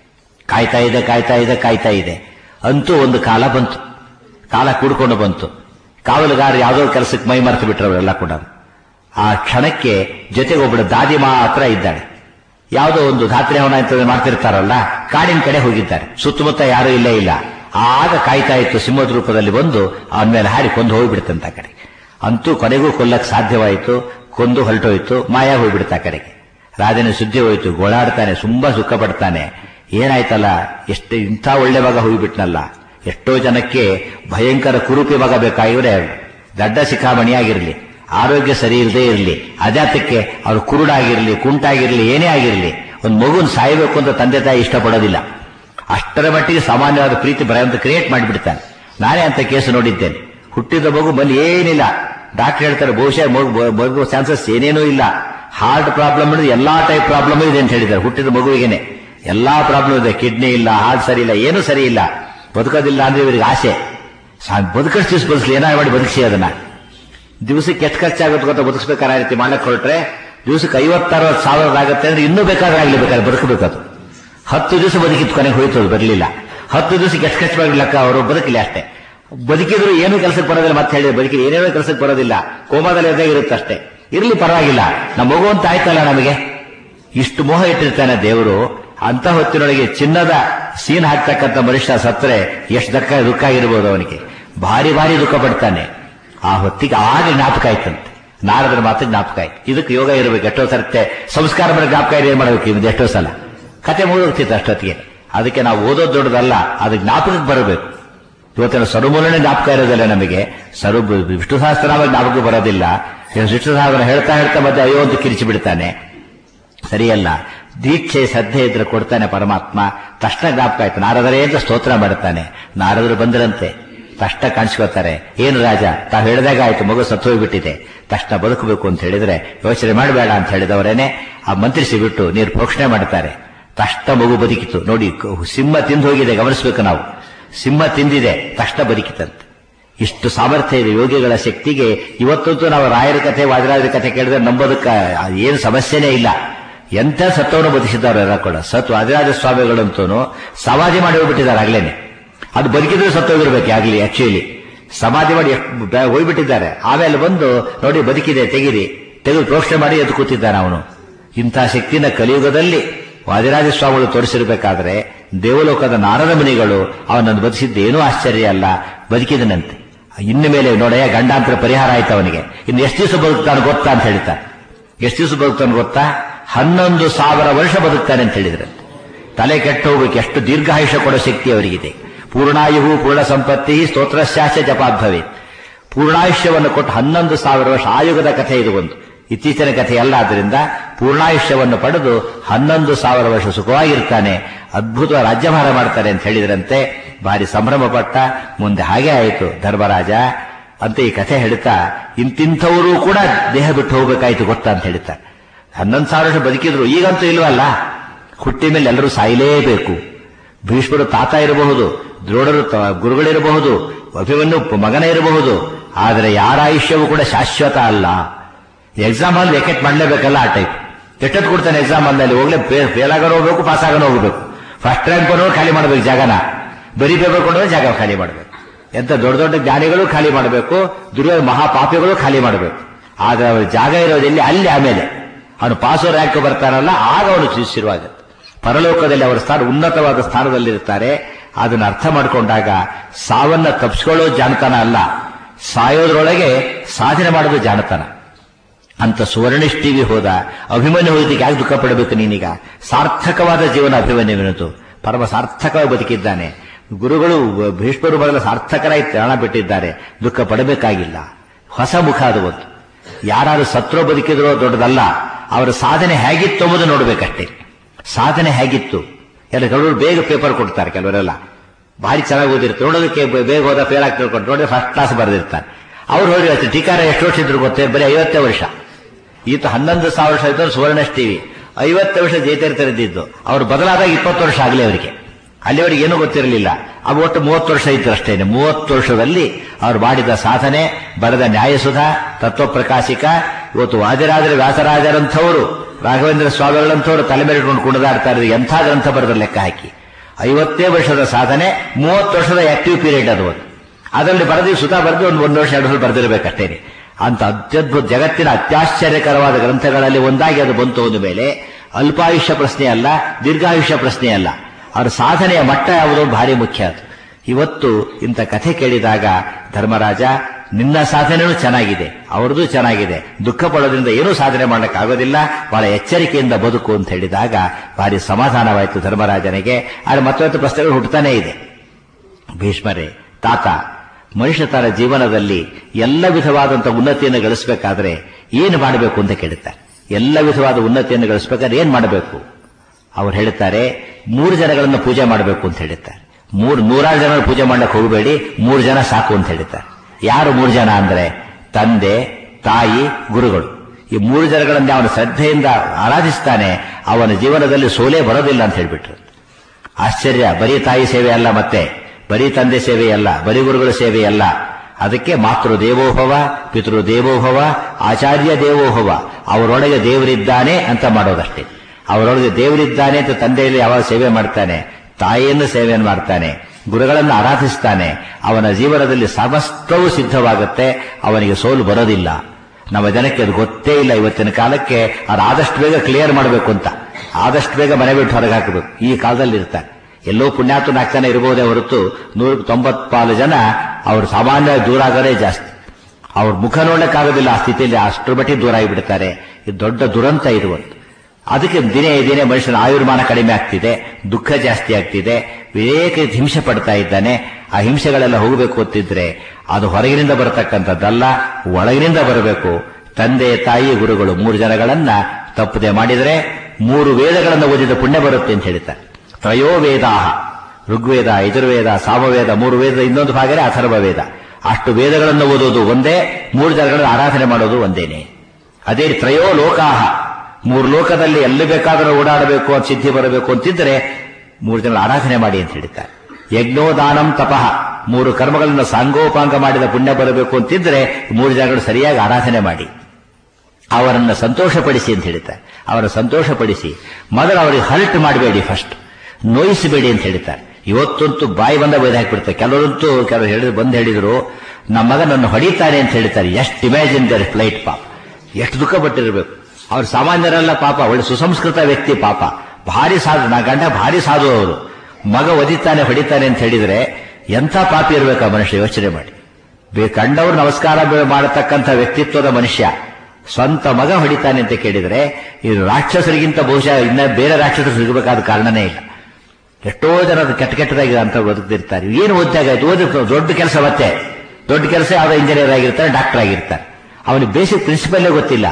Speaker 1: ಕಾಯ್ತಾ ಇದೆ ಕಾಯ್ತಾ ಇದೆ ಕಾಯ್ತಾ ಇದೆ ಅಂತೂ ಒಂದು ಕಾಲ ಬಂತು ಕಾಲ ಕೂಡ್ಕೊಂಡು ಬಂತು ಕಾವಲುಗಾರ ಯಾವುದೋ ಕೆಲಸಕ್ಕೆ ಮೈ ಮರೆತು ಬಿಟ್ರವರೆಲ್ಲ ಕೂಡ ಆ ಕ್ಷಣಕ್ಕೆ ಜೊತೆಗೆ ಒಬ್ಬಳು ದಾದಿ ಮಾತ್ರ ಇದ್ದಾಳೆ ಯಾವುದೋ ಒಂದು ಧಾತ್ರಿ ಹವನ ಅಂತ ಮಾಡ್ತಿರ್ತಾರಲ್ಲ ಕಾಡಿನ ಕಡೆ ಹೋಗಿದ್ದಾರೆ ಸುತ್ತಮುತ್ತ ಯಾರೂ ಇಲ್ಲೇ ಇಲ್ಲ ಆಗ ಕಾಯ್ತಾ ಇತ್ತು ಸಿಂಹದ ರೂಪದಲ್ಲಿ ಬಂದು ಅವನ ಮೇಲೆ ಹಾರಿ ಕೊಂದು ಹೋಗ್ಬಿಡ್ತಂತ ಆ ಕಡೆ ಅಂತೂ ಕೊನೆಗೂ ಕೊಲ್ಲಕ್ಕೆ ಸಾಧ್ಯವಾಯಿತು ಕೊಂದು ಹೊರಟೋಯ್ತು ಮಾಯ ಹೋಗ್ಬಿಡ್ತಾ ಆ ಕಡೆಗೆ ರಾಜನ ಸುದ್ದಿ ಹೋಯ್ತು ಗೋಳಾಡ್ತಾನೆ ತುಂಬಾ ಸುಖ ಪಡ್ತಾನೆ ಏನಾಯ್ತಲ್ಲ ಎಷ್ಟು ಇಂಥ ಒಳ್ಳೆ ಮಗ ಹೋಗ್ಬಿಟ್ನಲ್ಲ ಎಷ್ಟೋ ಜನಕ್ಕೆ ಭಯಂಕರ ಕುರೂಪಿ ಮಗ ಬೇಕಾಗಿದ್ರೆ ದಡ್ಡ ಶಿಖಾಮಣಿಯಾಗಿರ್ಲಿ ಆರೋಗ್ಯ ಸರಿ ಇಲ್ಲದೆ ಇರಲಿ ಅಜಾತಕ್ಕೆ ಅವ್ರು ಕುರುಡಾಗಿರ್ಲಿ ಕುಂಟಾಗಿರ್ಲಿ ಏನೇ ಆಗಿರ್ಲಿ ಒಂದು ಮಗುನ್ ಸಾಯಬೇಕು ಅಂತ ತಂದೆ ತಾಯಿ ಇಷ್ಟಪಡೋದಿಲ್ಲ ಅಷ್ಟರ ಮಟ್ಟಿಗೆ ಸಾಮಾನ್ಯವಾದ ಪ್ರೀತಿ ಭಯಂತ ಕ್ರಿಯೇಟ್ ಮಾಡಿಬಿಡ್ತಾನೆ ನಾನೇ ಅಂತ ಕೇಸು ನೋಡಿದ್ದೇನೆ ಹುಟ್ಟಿದ ಮಗು ಬಲ್ಲಿ ಏನಿಲ್ಲ ಡಾಕ್ಟರ್ ಹೇಳ್ತಾರೆ ಬಹುಶಃ ಮಗು ಚಾನ್ಸಸ್ ಏನೇನೂ ಇಲ್ಲ ಹಾರ್ಟ್ ಪ್ರಾಬ್ಲಮ್ ಎಲ್ಲಾ ಟೈಪ್ ಪ್ರಾಬ್ಲಮ್ ಇದೆ ಅಂತ ಹೇಳಿದ್ದಾರೆ ಹುಟ್ಟಿದ ಮಗುವಿಗೆನೆ ಎಲ್ಲಾ ಪ್ರಾಬ್ಲಮ್ ಇದೆ ಕಿಡ್ನಿ ಇಲ್ಲ ಹಾರ್ಟ್ ಸರಿ ಇಲ್ಲ ಏನೂ ಸರಿ ಇಲ್ಲ ಬದುಕೋದಿಲ್ಲ ಅಂದ್ರೆ ಇವರಿಗೆ ಆಸೆ ಬದುಕಷ್ಟು ದಿವಸ ಬದುಕಲಿ ಏನಾರು ಮಾಡಿ ಬದುಕಿಸಿ ಅದನ್ನ ದಿವಸಕ್ಕೆ ಎಷ್ಟು ಖರ್ಚಾಗುತ್ತೆ ಗೊತ್ತಾ ಬದುಕಿಸ್ಬೇಕಾದ್ರೆ ಆ ರೀತಿ ಮಾಡಕ್ ಹೊರಟ್ರೆ ದಿವಸಕ್ಕೆ ಐವತ್ತರವತ್ತು ಸಾವಿರದ ಆಗುತ್ತೆ ಅಂದ್ರೆ ಇನ್ನೂ ಬೇಕಾದ್ರೆ ಆಗ್ಲಿ ಬೇಕಾದ್ರೆ ಬದುಕಬೇಕದು ಹತ್ತು ದಿವಸ ಬದುಕಿತ್ತು ಕೊನೆಗೆ ಹೋಯ್ತು ಅದು ಬರಲಿಲ್ಲ ಹತ್ತು ದಿವಸಕ್ಕೆ ಎಷ್ಟು ಖರ್ಚು ಮಾಡಲಿಕ್ಕ ಅವರು ಬದುಕಲಿ ಅಷ್ಟೇ ಬದುಕಿದ್ರು ಏನು ಕೆಲಸಕ್ಕೆ ಬರೋದಿಲ್ಲ ಮತ್ತೆ ಹೇಳಿದ್ರೆ ಬದುಕಿದ್ರೆ ಏನೇನೋ ಕೆಲಸಕ್ಕೆ ಬರೋದಿಲ್ಲ ಕೋಮಾದಲ್ಲಿ ಅದೇ ಇರುತ್ತೆ ಅಷ್ಟೇ ಇರ್ಲಿ ಪರವಾಗಿಲ್ಲ ನಮ್ಮ ಮಗು ಅಂತ ಆಯ್ತಲ್ಲ ನಮಗೆ ಇಷ್ಟು ಮೋಹ ಇಟ್ಟಿರ್ತಾನೆ ದೇವರು ಅಂತ ಹೊತ್ತಿನೊಳಗೆ ಚಿನ್ನದ ಸೀನ್ ಹಾಕ್ತಕ್ಕಂಥ ಮನುಷ್ಯ ಸತ್ರೆ ಎಷ್ಟು ದಕ್ಕ ದುಃಖ ಆಗಿರ್ಬೋದು ಅವನಿಗೆ ಭಾರಿ ಭಾರಿ ದುಃಖ ಪಡ್ತಾನೆ ಆ ಹೊತ್ತಿಗೆ ಆಗ ಜ್ಞಾಪಕ ಆಯ್ತಂತೆ ನಾರದರ ಮಾತು ಜ್ಞಾಪಕ ಆಯ್ತು ಇದಕ್ಕೆ ಯೋಗ ಇರಬೇಕು ಎಷ್ಟೋ ಸರ್ತೆ ಸಂಸ್ಕಾರ ಮೇಲೆ ಜ್ಞಾಪಕ ಇರೋ ಏನ್ ಮಾಡಬೇಕು ಇದು ಎಷ್ಟೋ ಸಲ ಕತೆ ಮುಗಿದೋಗ್ತಿತ್ತು ಅಷ್ಟೊತ್ತಿಗೆ ಅದಕ್ಕೆ ನಾವು ಓದೋದು ದೊಡ್ಡದಲ್ಲ ಅದು ಜ್ಞಾಪಕಕ್ಕೆ ಬರಬೇಕು ಇವತ್ತಿನ ಸರ್ವಮೂಲನೆ ಜ್ಞಾಪಕ ಇರೋದಿಲ್ಲ ನಮಗೆ ಸರ್ವ ವಿಷ್ಣು ಸಹಸ್ರನಾಮ ಜ್ಞಾಪಕ ಬರೋದಿಲ್ಲ ವಿಷ್ಣು ಸಹಸ್ರ ಹೇಳ್ತಾ ಹೇಳ್ತಾ ಮತ್ತೆ ಅಯ್ಯೋ ಅಂತ ಕಿರಿಚಿ ಬಿಡ್ತಾನೆ ಸರಿಯಲ್ಲ ದೀಕ್ಷೆ ಶ್ರದ್ಧೆ ಇದ್ರೆ ಕೊಡ್ತಾನೆ ಪರಮಾತ್ಮ ತಕ್ಷಣ ಜ್ಞಾಪಕ ಆಯ್ತು ನಾರದರೇ ಅಂತ ಸ್ತೋತ್ರ ಮಾಡ್ತಾನೆ ನಾರದರು ಬಂದರಂತೆ ತಕ್ಷಣ ಕಾಣಿಸ್ಕೋತಾರೆ ಏನು ರಾಜ ತಾವು ಹೇಳಿದಾಗ ಆಯ್ತು ಮಗು ಸತ್ತು ಹೋಗ್ಬಿಟ್ಟಿದೆ ತಕ್ಷಣ ಬದುಕಬೇಕು ಅಂತ ಹೇಳಿದ್ರೆ ಯೋಚನೆ ಮಾಡಬೇಡ ಅಂತ ಹೇಳಿದವರೇನೆ ಆ ಮಂತ್ರಿಸಿ ಬಿಟ್ಟು ನೀರು ಪ್ರೋಕ್ಷಣೆ ಮಾಡ್ತಾರೆ ತಕ್ಷಣ ಮಗು ಬದುಕಿತು ನೋಡಿ ಸಿಂಹ ತಿಂದು ಹೋಗಿದೆ ಗಮನಿಸಬೇಕು ನಾವು ಸಿಂಹ ತಿಂದಿದೆ ತಕ್ಷಣ ಬದುಕಿತಂತೆ ಇಷ್ಟು ಸಾಮರ್ಥ್ಯ ಇದೆ ಯೋಗಿಗಳ ಶಕ್ತಿಗೆ ಇವತ್ತಂತೂ ನಾವು ರಾಯರ ಕಥೆ ವಾದಿರಾಜರ ಕಥೆ ಕೇಳಿದ್ರೆ ನಂಬೋದಕ್ಕೆ ಏನು ಸಮಸ್ಯೆನೇ ಇಲ್ಲ ಎಂಥ ಸತ್ವವನ್ನು ಬದುಕಿಸಿದ್ದಾರೆ ಎಲ್ಲ ಕೂಡ ಸತ್ ವಾದಿರಾಜ ಸ್ವಾಮಿಗಳಂತೂ ಸಮಾಧಿ ಮಾಡಿ ಹೋಗ್ಬಿಟ್ಟಿದ್ದಾರೆ ಆಗ್ಲೇನೆ ಅದು ಬದುಕಿದ್ರೆ ಸತ್ತೋಗಿರ್ಬೇಕು ಆಗ್ಲಿ ಆಕ್ಚುಲಿ ಸಮಾಧಿ ಮಾಡಿ ಎಷ್ಟು ಬೆ- ಹೋಗ್ಬಿಟ್ಟಿದ್ದಾರೆ ಆಮೇಲೆ ಬಂದು ನೋಡಿ ಬದುಕಿದೆ ತೆಗಿರಿ ತೆಗೆದು ಪ್ರೋಕ್ಷಣೆ ಮಾಡಿ ಎದ್ದು ಕೂತಿದ್ದಾನೆ ಅವನು ಇಂಥ ಶಕ್ತಿನ ಕಲಿಯುಗದಲ್ಲಿ ವಾದಿರಾಜ ಸ್ವಾಮಿಗಳು ತೋರಿಸಿರ್ಬೇಕಾದ್ರೆ ದೇವಲೋಕದ ನಾರದ ಮುನಿಗಳು ಅವನನ್ನು ಬದುಕಿದ್ದೇನೂ ಆಶ್ಚರ್ಯ ಅಲ್ಲ ಬದುಕಿದನಂತೆ ಇನ್ನು ಮೇಲೆ ನೋಡಯ್ಯ ಗಂಡಾಂತರ ಪರಿಹಾರ ಆಯ್ತು ಅವನಿಗೆ ಇನ್ನು ಎಷ್ಟು ದಿವಸ ಬದುಕ್ತಾನೆ ಗೊತ್ತಾ ಅಂತ ಹೇಳ್ತಾರೆ ಎಷ್ಟು ದಿವಸ ಬದುಕ್ತಾನೆ ಗೊತ್ತಾ ಹನ್ನೊಂದು ಸಾವಿರ ವರ್ಷ ಬದುಕ್ತಾನೆ ಅಂತ ಹೇಳಿದ್ರಂತೆ ತಲೆ ಕೆಟ್ಟು ಹೋಗ್ಬೇಕು ಎಷ್ಟು ದೀರ್ಘಾಯುಷ್ಯ ಕೊಡೋ ಶಕ್ತಿ ಅವರಿಗಿದೆ ಪೂರ್ಣಾಯುಹು ಪೂರ್ಣ ಸಂಪತ್ತಿ ಸ್ತೋತ್ರಶಾಸ್ಯ ಜಪಾದ್ಭವೆ ಪೂರ್ಣಾಯುಷ್ಯವನ್ನು ಕೊಟ್ಟು ಹನ್ನೊಂದು ಸಾವಿರ ವರ್ಷ ಆಯುಗದ ಕಥೆ ಇದು ಒಂದು ಇತ್ತೀಚಿನ ಕಥೆ ಅಲ್ಲ ಆದ್ದರಿಂದ ಪೂರ್ಣಾಯುಷ್ಯವನ್ನು ಪಡೆದು ಹನ್ನೊಂದು ಸಾವಿರ ವರ್ಷ ಸುಖವಾಗಿರ್ತಾನೆ ಅದ್ಭುತ ರಾಜ್ಯಭಾರ ಮಾಡ್ತಾರೆ ಅಂತ ಹೇಳಿದ್ರಂತೆ ಭಾರಿ ಸಂಭ್ರಮ ಪಟ್ಟ ಮುಂದೆ ಹಾಗೆ ಆಯಿತು ಧರ್ಮರಾಜ ಅಂತ ಈ ಕಥೆ ಹೇಳ್ತಾ ಇಂತಿಂಥವರು ಕೂಡ ದೇಹ ಬಿಟ್ಟು ಹೋಗ್ಬೇಕಾಯ್ತು ಗೊತ್ತಾ ಅಂತ ಹೇಳ್ತಾರೆ ಹನ್ನೊಂದು ಸಾವಿರ ವರ್ಷ ಬದುಕಿದ್ರು ಈಗಂತೂ ಇಲ್ವಲ್ಲ ಹುಟ್ಟಿ ಮೇಲೆ ಎಲ್ಲರೂ ಸಾಯಲೇಬೇಕು ಭೀಷ್ಮರು ತಾತ ಇರಬಹುದು ದ್ರೋಣರು ತ- ಗುರುಗಳಿರಬಹುದು ಅಭಿಮನ್ಯು ಮಗನ ಇರಬಹುದು ಆದರೆ ಯಾರ ಆಯುಷ್ಯವೂ ಕೂಡ ಶಾಶ್ವತ ಅಲ್ಲ ಎಕ್ಸಾಮ್ ಅಲ್ಲಿ ವೆಕೆಟ್ ಮಾಡಲೇಬೇಕಲ್ಲ ಆ ಟೈಪ್ ಎಷ್ಟೊತ್ತು ಕೊಡ್ತಾನೆ ಎಕ್ಸಾಮ್ ಅಲ್ಲಿ ಹೋಗ್ಲೇ ಫೇಲ್ ಆಗೋರು ಹೋಗ್ಬೇಕು ಪಾಸ್ ಆಗೋನು ಹೋಗ್ಬೇಕು ಫಸ್ಟ್ ರ್ಯಾಂಕ್ ಬಂದವರು ಖಾಲಿ ಮಾಡ್ಬೇಕು ಜಾಗನ ಬರೀ ಪೇಪರ್ ಕೊಡೋರು ಜಾಗ ಖಾಲಿ ಮಾಡಬೇಕು ಎಂತ ದೊಡ್ಡ ದೊಡ್ಡ ಜ್ಞಾನಿಗಳು ಖಾಲಿ ಮಾಡಬೇಕು ದುರ್ಯೋಧನ ಮಹಾಪಾಪಿಗಳು ಖಾಲಿ ಮಾಡಬೇಕು ಆದ್ರೆ ಅವ್ರ ಜಾಗ ಇರೋದೆಲ್ಲಿ ಅಲ್ಲಿ ಆಮೇಲೆ ಅವನು ಪಾಸೋ ರ್ಯಾಂಕ್ ಬರ್ತಾನಲ್ಲ ಆಗ ಅವನು ಶಿಷ್ಯರುವಾಗುತ್ತೆ ಪರಲೋಕದಲ್ಲಿ ಅವರ ಸ್ಥಾನ ಉನ್ನತವಾದ ಸ್ಥಾನದಲ್ಲಿರ್ತಾರೆ ಅದನ್ನು ಅರ್ಥ ಮಾಡಿಕೊಂಡಾಗ ಸಾವನ್ನ ತಪ್ಪಿಸ್ಕೊಳ್ಳೋ ಜಾಣತನ ಅಲ್ಲ ಸಾಯೋದ್ರೊಳಗೆ ಸಾಧನೆ ಮಾಡೋದು ಜಾಣತನ ಅಂತ ಸುವರ್ಣಿಷ್ಟಿಗೆ ಹೋದ ಅಭಿಮನ್ಯು ಹೋದಕ್ಕೆ ಯಾಕೆ ದುಃಖ ಪಡಬೇಕು ನೀನೀಗ ಸಾರ್ಥಕವಾದ ಜೀವನ ಅಭಿಮನ್ಯುವಿನದು ಪರಮ ಸಾರ್ಥಕವಾಗಿ ಬದುಕಿದ್ದಾನೆ ಗುರುಗಳು ಭೀಷ್ಮರು ಬದಲ ಸಾರ್ಥಕರಾಗಿ ಪ್ರಾಣ ಬಿಟ್ಟಿದ್ದಾರೆ ದುಃಖ ಪಡಬೇಕಾಗಿಲ್ಲ ಹೊಸ ಮುಖ ಅದು ಒಂದು ಯಾರು ಸತ್ರೋ ಬದುಕಿದ್ರೋ ದೊಡ್ಡದಲ್ಲ ಅವರ ಸಾಧನೆ ಹೇಗಿತ್ತು ಎಂಬುದು ನೋಡ್ಬೇಕಷ್ಟೇ ಸಾಧನೆ ಹೇಗಿತ್ತು ಎಲ್ಲ ಕೆಲವರು ಬೇಗ ಪೇಪರ್ ಕೊಡ್ತಾರೆ ಕೆಲವರೆಲ್ಲ ಭಾರಿ ಚೆನ್ನಾಗಿ ಓದಿರ್ತಾರೆ ನೋಡೋದಕ್ಕೆ ಬೇ- ಬೇಗ ಹೋದ ಫೇಲ್ ಆಗ್ತಾ ತಿಳ್ಕೊಂಡು ನೋಡಿದ್ರೆ ಫಸ್ಟ್ ಕ್ಲಾಸ್ ಬರೆದಿರ್ತಾರೆ ಅವ್ರು ಹೋಗಿ ಅಷ್ಟೇ ಟೀಕಾರ ಎಷ್ಟು ವರ್ಷ ಇದ್ರು ಗೊತ್ತೇ ಬರೀ ಐವತ್ತೇ ವರ್ಷ ಈತ ಹನ್ನೊಂದು ಸಾವಿರ ವರ್ಷ ಇದ್ದವ್ರು ಸುವರ್ಣ ಟಿವಿ ಐವತ್ತು ವರ್ಷ ಜೈತರಿದ್ದಿದ್ದು ಅವ್ರು ಬದಲಾದಾಗ ಇಪ್ಪತ್ತು ವರ್ಷ ಆಗಲಿ ಅವರಿಗೆ ಅಲ್ಲಿವರೆಗೆ ಏನೂ ಗೊತ್ತಿರಲಿಲ್ಲ ಅವು ಒಟ್ಟು ಮೂವತ್ತು ವರ್ಷ ಇತ್ತು ಅಷ್ಟೇನೆ ಮೂವತ್ತು ವರ್ಷದಲ್ಲಿ ಅವ್ರು ಮಾಡಿದ ಸಾಧನೆ ಬರೆದ ನ್ಯಾಯಸುಧ ತತ್ವಪ್ರಕಾಶಿಕ ಇವತ್ತು ವಾದಿರಾಜರ ವ್ಯಾಸರಾಜರಂಥವರು ರಾಘವೇಂದ್ರ ಸ್ವಾಮಿಗಳಂಥವ್ರು ತಲೆ ಮೇಲೆ ಇಟ್ಕೊಂಡು ಕುಣಿದಾಡ್ತಾ ಇರೋದು ಎಂಥ ಗ್ರಂಥ ಬರೆದ ಲೆಕ್ಕ ಹಾಕಿ ಐವತ್ತೇ ವರ್ಷದ ಸಾಧನೆ ಮೂವತ್ತು ವರ್ಷದ ಆಕ್ಟಿವ್ ಪೀರಿಯಡ್ ಅದು ಒಂದು ಅದರಲ್ಲಿ ಬರೆದು ಸುಧಾ ಬರೆದು ಒಂದು ಒಂದು ವರ್ಷ ಎರಡು ವರ್ಷ ಬರೆದಿರಬೇಕಷ್ಟೇನೆ ಅಂತ ಅತ್ಯದ್ಭುತ ಜಗತ್ತಿನ ಅತ್ಯಾಶ್ಚರ್ಯಕರವಾದ ಗ್ರಂಥಗಳಲ್ಲಿ ಒಂದಾಗಿ ಅದು ಬಂತು ಅಂದ ಮೇಲೆ ಅಲ್ಪಾಯುಷ್ಯ ಪ್ರಶ್ನೆ ಅಲ್ಲ ದೀರ್ಘಾಯುಷ್ಯ ಪ್ರಶ್ನೆ ಅಲ್ಲ ಅವರ ಸಾಧನೆಯ ಮಟ್ಟ ಯಾವುದೋ ಭಾರಿ ಮುಖ್ಯ ಅದು ಇವತ್ತು ಇಂಥ ಕಥೆ ಕೇಳಿದಾಗ ಧರ್ಮರಾಜ ನಿನ್ನ ಸಾಧನೆಯೂ ಚೆನ್ನಾಗಿದೆ ಅವ್ರದ್ದು ಚೆನ್ನಾಗಿದೆ ದುಃಖ ಪಡೋದ್ರಿಂದ ಏನೂ ಸಾಧನೆ ಮಾಡಲಿಕ್ಕಾಗೋದಿಲ್ಲ ಬಹಳ ಎಚ್ಚರಿಕೆಯಿಂದ ಬದುಕು ಅಂತ ಹೇಳಿದಾಗ ಭಾರಿ ಸಮಾಧಾನವಾಯಿತು ಧರ್ಮರಾಜನಿಗೆ ಆದರೆ ಮತ್ತೊಂದು ಪ್ರಶ್ನೆಗಳು ಹುಟ್ಟುತ್ತಾನೇ ಇದೆ ಭೀಷ್ಮರೇ ತಾತ ಮನುಷ್ಯ ತನ್ನ ಜೀವನದಲ್ಲಿ ಎಲ್ಲ ವಿಧವಾದಂಥ ಉನ್ನತಿಯನ್ನು ಗಳಿಸಬೇಕಾದ್ರೆ ಏನು ಮಾಡಬೇಕು ಅಂತ ಕೇಳುತ್ತಾರೆ ಎಲ್ಲ ವಿಧವಾದ ಉನ್ನತಿಯನ್ನು ಗಳಿಸಬೇಕಾದ್ರೆ ಏನ್ ಮಾಡಬೇಕು ಅವ್ರು ಹೇಳ್ತಾರೆ ಮೂರು ಜನಗಳನ್ನು ಪೂಜೆ ಮಾಡಬೇಕು ಅಂತ ಹೇಳುತ್ತಾರೆ ಮೂರು ನೂರಾರು ಜನ ಪೂಜೆ ಮಾಡಕ್ಕೆ ಹೋಗಬೇಡಿ ಮೂರು ಜನ ಸಾಕು ಅಂತ ಹೇಳ್ತಾರೆ ಯಾರು ಮೂರು ಜನ ಅಂದ್ರೆ ತಂದೆ ತಾಯಿ ಗುರುಗಳು ಈ ಮೂರು ಜನಗಳನ್ನು ಅವನ ಶ್ರದ್ಧೆಯಿಂದ ಆರಾಧಿಸ್ತಾನೆ ಅವನ ಜೀವನದಲ್ಲಿ ಸೋಲೇ ಬರೋದಿಲ್ಲ ಅಂತ ಹೇಳ್ಬಿಟ್ರು ಆಶ್ಚರ್ಯ ಬರೀ ತಾಯಿ ಸೇವೆ ಅಲ್ಲ ಮತ್ತೆ ಬರೀ ತಂದೆ ಸೇವೆ ಅಲ್ಲ ಬರೀ ಗುರುಗಳ ಸೇವೆ ಅಲ್ಲ ಅದಕ್ಕೆ ಮಾತೃ ದೇವೋಭವ ಪಿತೃ ದೇವೋಭವ ಆಚಾರ್ಯ ದೇವೋಭವ ಅವರೊಳಗೆ ದೇವರಿದ್ದಾನೆ ಅಂತ ಮಾಡೋದಷ್ಟೇ ಅವರೊಳಗೆ ದೇವರಿದ್ದಾನೆ ಅಂತ ತಂದೆಯಲ್ಲಿ ಯಾವಾಗ ಸೇವೆ ಮಾಡ್ತಾನೆ ತಾಯಿಯನ್ನು ಸೇವೆಯನ್ನು ಮಾಡ್ತಾನೆ ಗುರುಗಳನ್ನು ಆರಾಧಿಸ್ತಾನೆ ಅವನ ಜೀವನದಲ್ಲಿ ಸಮಸ್ತವೂ ಸಿದ್ಧವಾಗುತ್ತೆ ಅವನಿಗೆ ಸೋಲು ಬರೋದಿಲ್ಲ ನಮ್ಮ ಜನಕ್ಕೆ ಅದು ಗೊತ್ತೇ ಇಲ್ಲ ಇವತ್ತಿನ ಕಾಲಕ್ಕೆ ಅದು ಆದಷ್ಟು ಬೇಗ ಕ್ಲಿಯರ್ ಮಾಡಬೇಕು ಅಂತ ಆದಷ್ಟು ಬೇಗ ಮನೆ ಬಿಟ್ಟು ಹೊರಗೆ ಹಾಕಬೇಕು ಈ ಕಾಲದಲ್ಲಿ ಇರ್ತಾರೆ ಎಲ್ಲೋ ಪುಣ್ಯಾತು ನಾಲ್ಕು ಜನ ಇರಬಹುದೇ ಹೊರತು ನೂರ ತೊಂಬತ್ಪಾಲು ಜನ ಅವರು ಸಾಮಾನ್ಯವಾಗಿ ದೂರ ಆಗೋದೇ ಜಾಸ್ತಿ ಅವ್ರ ಮುಖ ನೋಡಕ್ಕಾಗೋದಿಲ್ಲ ಆ ಸ್ಥಿತಿಯಲ್ಲಿ ಅಷ್ಟರ ಮಟ್ಟಿಗೆ ದೂರ ಆಗಿಬಿಡ್ತಾರೆ ಇದು ದೊಡ್ಡ ದುರಂತ ಇರುವಂತ ಅದಕ್ಕೆ ದಿನೇ ದಿನೇ ಮನುಷ್ಯನ ಆಯುರ್ಮಾನ ಕಡಿಮೆ ಆಗ್ತಿದೆ ದುಃಖ ಜಾಸ್ತಿ ಆಗ್ತಿದೆ ವಿವೇಕ ಹಿಂಸೆ ಪಡ್ತಾ ಇದ್ದಾನೆ ಆ ಹಿಂಸೆಗಳೆಲ್ಲ ಹೋಗಬೇಕು ಅಂತಿದ್ರೆ ಅದು ಹೊರಗಿನಿಂದ ಬರತಕ್ಕಂಥದ್ದಲ್ಲ ಒಳಗಿನಿಂದ ಬರಬೇಕು ತಂದೆ ತಾಯಿ ಗುರುಗಳು ಮೂರು ಜನಗಳನ್ನ ತಪ್ಪದೆ ಮಾಡಿದರೆ ಮೂರು ವೇದಗಳನ್ನು ಓದಿದ ಪುಣ್ಯ ಬರುತ್ತೆ ಅಂತ ಹೇಳ್ತಾರೆ ತ್ರಯೋ ವೇದಾಹ ಋಗ್ವೇದ ಯಜುರ್ವೇದ ಸಾಮವೇದ ಮೂರು ವೇದ ಇನ್ನೊಂದು ಭಾಗನೇ ಅಥರ್ವ ವೇದ ಅಷ್ಟು ವೇದಗಳನ್ನು ಓದೋದು ಒಂದೇ ಮೂರು ಜನಗಳನ್ನು ಆರಾಧನೆ ಮಾಡೋದು ಒಂದೇನೆ ಅದೇ ತ್ರಯೋ ಲೋಕಾಹ ಮೂರು ಲೋಕದಲ್ಲಿ ಎಲ್ಲಿ ಬೇಕಾದರೂ ಓಡಾಡಬೇಕು ಅಂತ ಸಿದ್ಧಿ ಬರಬೇಕು ಅಂತಿದ್ರೆ ಮೂರು ಜನ ಆರಾಧನೆ ಮಾಡಿ ಅಂತ ಹೇಳ್ತಾರೆ ಯಜ್ಞೋದಾನಂ ತಪಃ ಮೂರು ಕರ್ಮಗಳನ್ನು ಸಾಂಗೋಪಾಂಗ ಮಾಡಿದ ಪುಣ್ಯ ಬರಬೇಕು ಅಂತಿದ್ರೆ ಮೂರು ಜನಗಳು ಸರಿಯಾಗಿ ಆರಾಧನೆ ಮಾಡಿ ಅವರನ್ನು ಸಂತೋಷಪಡಿಸಿ ಅಂತ ಹೇಳ್ತಾರೆ ಅವರ ಸಂತೋಷಪಡಿಸಿ ಮೊದಲು ಅವರಿಗೆ ಹರ್ಟ್ ಮಾಡಬೇಡಿ ಫಸ್ಟ್ ನೋಯಿಸಬೇಡಿ ಅಂತ ಹೇಳ್ತಾರೆ ಇವತ್ತಂತೂ ಬಾಯಿ ಬಂದ ಬೈದು ಹಾಕಿಬಿಡ್ತಾರೆ ಕೆಲವರಂತೂ ಕೆಲವರು ಹೇಳಿದ್ರು ಬಂದು ಹೇಳಿದ್ರು ನಮ್ಮ ಮಗ ನನ್ನ ಹೊಡಿತಾನೆ ಅಂತ ಹೇಳ್ತಾರೆ ಎಷ್ಟು ಇಮ್ಯಾಜಿನ್ ದರ್ ಫ್ಲೈಟ್ ಪಾಪ ಎಷ್ಟು ದುಃಖ ಪಟ್ಟಿರಬೇಕು ಅವ್ರು ಸಾಮಾನ್ಯರಲ್ಲ ಪಾಪ ಒಳ್ಳೆ ಸುಸಂಸ್ಕೃತ ವ್ಯಕ್ತಿ ಪಾಪ ಭಾರಿ ಸಾಧು ನಾ ಗಂಡ ಭಾರಿ ಸಾಧು ಅವರು ಮಗ ಒದಿತಾನೆ ಹೊಡಿತಾನೆ ಅಂತ ಹೇಳಿದ್ರೆ ಎಂಥ ಪಾಪಿ ಇರಬೇಕು ಆ ಮನುಷ್ಯ ಯೋಚನೆ ಮಾಡಿ ಬೇ ಕಂಡವ್ರು ನಮಸ್ಕಾರ ಮಾಡತಕ್ಕಂಥ ವ್ಯಕ್ತಿತ್ವದ ಮನುಷ್ಯ ಸ್ವಂತ ಮಗ ಹೊಡಿತಾನೆ ಅಂತ ಕೇಳಿದ್ರೆ ಇದು ರಾಕ್ಷಸರಿಗಿಂತ ಬಹುಶಃ ಇನ್ನ ಬೇರೆ ರಾಕ್ಷಸರು ಸಿಗಬೇಕಾದ ಕಾರಣನೇ ಇಲ್ಲ ಎಷ್ಟೋ ಜನ ಅದು ಕೆಟ್ಟ ಕೆಟ್ಟದಾಗಿ ಅಂತ ಬದುಕ್ತಿರ್ತಾರೆ ಏನು ಓದಿದಾಗ ಓದಿ ದೊಡ್ಡ ಕೆಲಸ ಮತ್ತೆ ದೊಡ್ಡ ಕೆಲಸ ಯಾವುದೋ ಇಂಜಿನಿಯರ್ ಆಗಿರ್ತಾರೆ ಡಾಕ್ಟರ್ ಆಗಿರ್ತಾರೆ ಅವನಿಗೆ ಬೇಸಿಕ್ ಪ್ರಿನ್ಸಿಪಲ್ಲೇ ಗೊತ್ತಿಲ್ಲ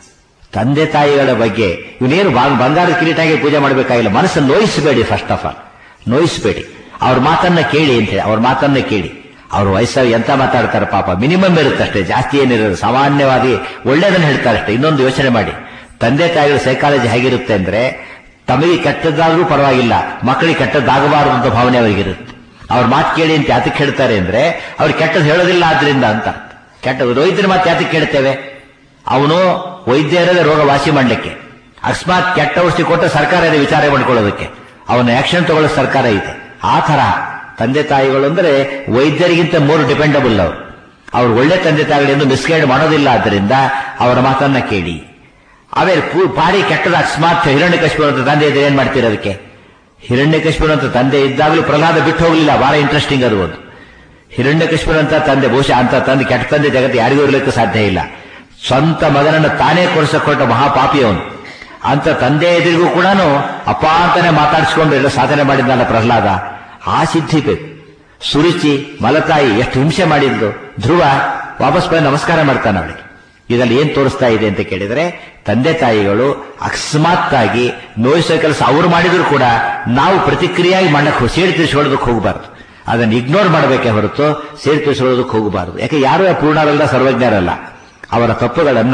Speaker 1: ತಂದೆ ತಾಯಿಗಳ ಬಗ್ಗೆ ಇವನೇನು ಬಂಗಾರದ ಕಿರೀಟಾಗಿ ಪೂಜೆ ಮಾಡಬೇಕಾಗಿಲ್ಲ ಮನಸ್ಸನ್ನು ನೋಯಿಸಬೇಡಿ ಫಸ್ಟ್ ಆಫ್ ಆಲ್ ನೋಯಿಸಬೇಡಿ ಅವ್ರ ಮಾತನ್ನ ಕೇಳಿ ಅಂತ ಹೇಳಿ ಅವ್ರ ಮಾತನ್ನ ಕೇಳಿ ಅವ್ರ ವಯಸ್ಸಾಗಿ ಎಂತ ಮಾತಾಡ್ತಾರೆ ಪಾಪ ಮಿನಿಮಮ್ ಇರುತ್ತೆ ಅಷ್ಟೇ ಜಾಸ್ತಿ ಏನಿರೋದು ಸಾಮಾನ್ಯವಾಗಿ ಒಳ್ಳೇದನ್ನ ಹೇಳ್ತಾರೆ ಅಷ್ಟೇ ಇನ್ನೊಂದು ಯೋಚನೆ ಮಾಡಿ ತಂದೆ ತಾಯಿಗಳ ಸೈಕಾಲಜಿ ಹೇಗಿರುತ್ತೆ ಅಂದ್ರೆ ತಮಗೆ ಕೆಟ್ಟದ್ದಾದ್ರೂ ಪರವಾಗಿಲ್ಲ ಮಕ್ಕಳಿಗೆ ಕೆಟ್ಟದ್ದಾಗಬಾರದು ಅಂತ ಭಾವನೆ ಅವರಿಗಿರುತ್ತೆ ಅವ್ರ ಮಾತು ಕೇಳಿ ಅಂತ ಯಾತಕ್ಕೆ ಹೇಳ್ತಾರೆ ಅಂದ್ರೆ ಅವ್ರು ಕೆಟ್ಟದ್ದು ಹೇಳೋದಿಲ್ಲ ಆದ್ರಿಂದ ಅಂತ ಕೆಟ್ಟ ವೈದ್ಯರ ಮಾತು ಯಾತಕ್ಕೆ ಕೇಳ್ತೇವೆ ಅವನು ವೈದ್ಯ ಇರೋದೇ ರೋಗ ವಾಸಿ ಮಾಡ್ಲಿಕ್ಕೆ ಅಕಸ್ಮಾತ್ ಕೆಟ್ಟ ಔಷಧಿ ಕೊಟ್ಟು ಸರ್ಕಾರ ಇದೆ ವಿಚಾರ ಮಾಡ್ಕೊಳ್ಳೋದಕ್ಕೆ ಅವನ ಆಕ್ಷನ್ ತಗೊಳ್ಳೋ ಸರ್ಕಾರ ಇದೆ ಆ ತರ ತಂದೆ ತಾಯಿಗಳು ಅಂದ್ರೆ ವೈದ್ಯರಿಗಿಂತ ಮೋರ್ ಡಿಪೆಂಡಬಲ್ ಅವರು ಅವ್ರು ಒಳ್ಳೆ ತಂದೆ ತಾಯಿಗಳಿಂದ ಮಿಸ್ಗೈಡ್ ಮಾಡೋದಿಲ್ಲ ಆದ್ದರಿಂದ ಅವರ ಮಾತನ್ನ ಕೇಳಿ ಆಮೇಲೆ ಪಾರಿ ಕೆಟ್ಟದ ಅಕಸ್ಮಾತ್ ಹಿರಣ್ಯ ಕಶ್ಮೀರ ಅಂತ ತಂದೆ ಇದ್ರೆ ಏನ್ ಮಾಡ್ತೀರ ಅದಕ್ಕೆ ಹಿರಣ್ಯ ಕಶ್ಮೀರ ಅಂತ ತಂದೆ ಇದ್ದಾಗಲೂ ಪ್ರಹ್ಲಾದ ಬಿಟ್ಟು ಹೋಗಲಿಲ್ಲ ಬಹಳ ಇಂಟ್ರೆಸ್ಟಿಂಗ್ ಅದು ಒಂದು ಹಿರಣ್ಯ ಕಶ್ಮೀರ ಅಂತ ತಂದೆ ಬಹುಶಃ ಅಂತ ತಂದೆ ಕೆಟ್ಟ ತಂದೆ ಜಗತ್ತು ಯಾರಿಗೂ ಇರಲಿಕ್ಕೆ ಸಾಧ್ಯ ಇಲ್ಲ ಸ್ವಂತ ಮಗನನ್ನು ತಾನೇ ಕೊಡಿಸಕೊಟ್ಟ ಮಹಾಪಾಪಿ ಅವನು ಅಂತ ತಂದೆ ಎದುರಿಗೂ ಕೂಡ ಅಪ್ಪ ಅಂತಾನೆ ಮಾತಾಡಿಸ್ಕೊಂಡು ಎಲ್ಲ ಸಾಧನೆ ಮಾಡಿದ್ದಲ್ಲ ಪ್ರಹ್ಲಾದ ಆ ಸಿದ್ಧಿ ಬೇಕು ಸುರುಚಿ ಮಲತಾಯಿ ಎಷ್ಟು ಹಿಂಸೆ ಮಾಡಿದ್ದು ಧ್ರುವ ವಾಪಸ್ ಬಂದು ನಮಸ್ಕಾರ ಮಾಡ್ತಾನೆ ಅವಳಿಗೆ ಇದರಲ್ಲಿ ಏನ್ ತೋರಿಸ್ತಾ ಇದೆ ಅಂತ ಕೇಳಿದ್ರೆ ತಂದೆ ತಾಯಿಗಳು ಅಕಸ್ಮಾತ್ ಆಗಿ ನೋಯಿಸೋ ಕೆಲಸ ಅವರು ಮಾಡಿದ್ರು ಕೂಡ ನಾವು ಪ್ರತಿಕ್ರಿಯೆಯಾಗಿ ಮಾಡಕ್ಕೆ ಸೇರಿ ತಿಳಿಸ್ಕೊಳ್ಳೋದಕ್ಕೆ ಹೋಗಬಾರ್ದು ಅದನ್ನು ಇಗ್ನೋರ್ ಮಾಡಬೇಕೇ ಹೊರತು ಸೇರಿ ತಿಳಿಸ್ಕೊಳ್ಳೋದಕ್ಕೆ ಹೋಗಬಾರದು ಯಾಕೆ ಯಾರು ಪೂರ್ಣರಲ್ಲ ಸರ್ವಜ್ಞರಲ್ಲ ಅವರ ತಪ್ಪುಗಳನ್ನ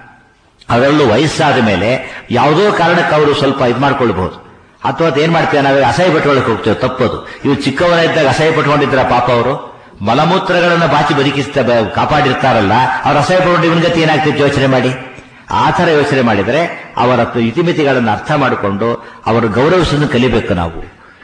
Speaker 1: ಅದರಲ್ಲೂ ವಯಸ್ಸಾದ ಮೇಲೆ ಯಾವುದೋ ಕಾರಣಕ್ಕೆ ಅವರು ಸ್ವಲ್ಪ ಇದು ಮಾಡ್ಕೊಳ್ಬಹುದು ಅಥವಾ ಏನ್ ಮಾಡ್ತೇವೆ ನಾವೇ ಅಸಹ್ಯ ಪಟ್ಕೊಳ್ಳಕ್ಕೆ ಹೋಗ್ತೇವೆ ತಪ್ಪದು ಇವು ಚಿಕ್ಕವರ ಇದ್ದಾಗ ಅಸಹ್ಯ ಪಟ್ಕೊಂಡಿದ್ರ ಪಾಪ ಅವರು ಮಲಮೂತ್ರಗಳನ್ನ ಬಾಚಿ ಬದುಕಿಸ್ತಾ ಕಾಪಾಡಿರ್ತಾರಲ್ಲ ಅವ್ರ ಅಸಹ್ಯ ಪಟ್ಕೊಂಡು ಇವನ್ ಗತಿ ಏನಾಗ್ತಿತ್ತು ಯೋಚನೆ ಮಾಡಿ ಆ ತರ ಯೋಚನೆ ಮಾಡಿದರೆ ಅವರ ಇತಿಮಿತಿಗಳನ್ನು ಅರ್ಥ ಮಾಡಿಕೊಂಡು ಅವರು ಗೌರವಿಸೋದನ್ನು ಕಲಿಬೇಕು ನಾವು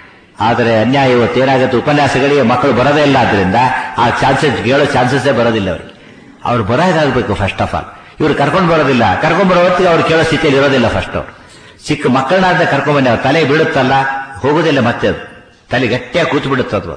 Speaker 1: ಆದರೆ ಅನ್ಯಾಯ ಇವತ್ತೇನಾಗುತ್ತೆ ಉಪನ್ಯಾಸಗಳಿಗೆ ಮಕ್ಕಳು ಬರೋದೇ ಇಲ್ಲ ಆದ್ರಿಂದ ಆ ಚಾನ್ಸಸ್ ಕೇಳೋ ಚಾನ್ಸಸ್ಸೇ ಬರೋದಿಲ್ಲ ಅವರಿಗೆ ಅವ್ರು ಬರೋದಾಗಬೇಕು ಫಸ್ಟ್ ಆಫ್ ಆಲ್ ಇವ್ರು ಕರ್ಕೊಂಡು ಬರೋದಿಲ್ಲ ಕರ್ಕೊಂಡ್ ಬರೋ ಹೊತ್ತಿಗೆ ಅವ್ರು ಕೇಳೋ ಸ್ಥಿತಿಯಲ್ಲಿ ಇರೋದಿಲ್ಲ ಫಸ್ಟ್ ಅವ್ರು ಚಿಕ್ಕ ಮಕ್ಕಳನ್ನಾದ ಕರ್ಕೊಂಡ್ ಬನ್ನಿ ಅವ್ರ ತಲೆ ಬೀಳುತ್ತಲ್ಲ ಹೋಗೋದಿಲ್ಲ ಮತ್ತೆ ಅದು ತಲೆ ಗಟ್ಟಿಯಾಗಿ ಕೂತು ಬಿಡುತ್ತೆ ಅದು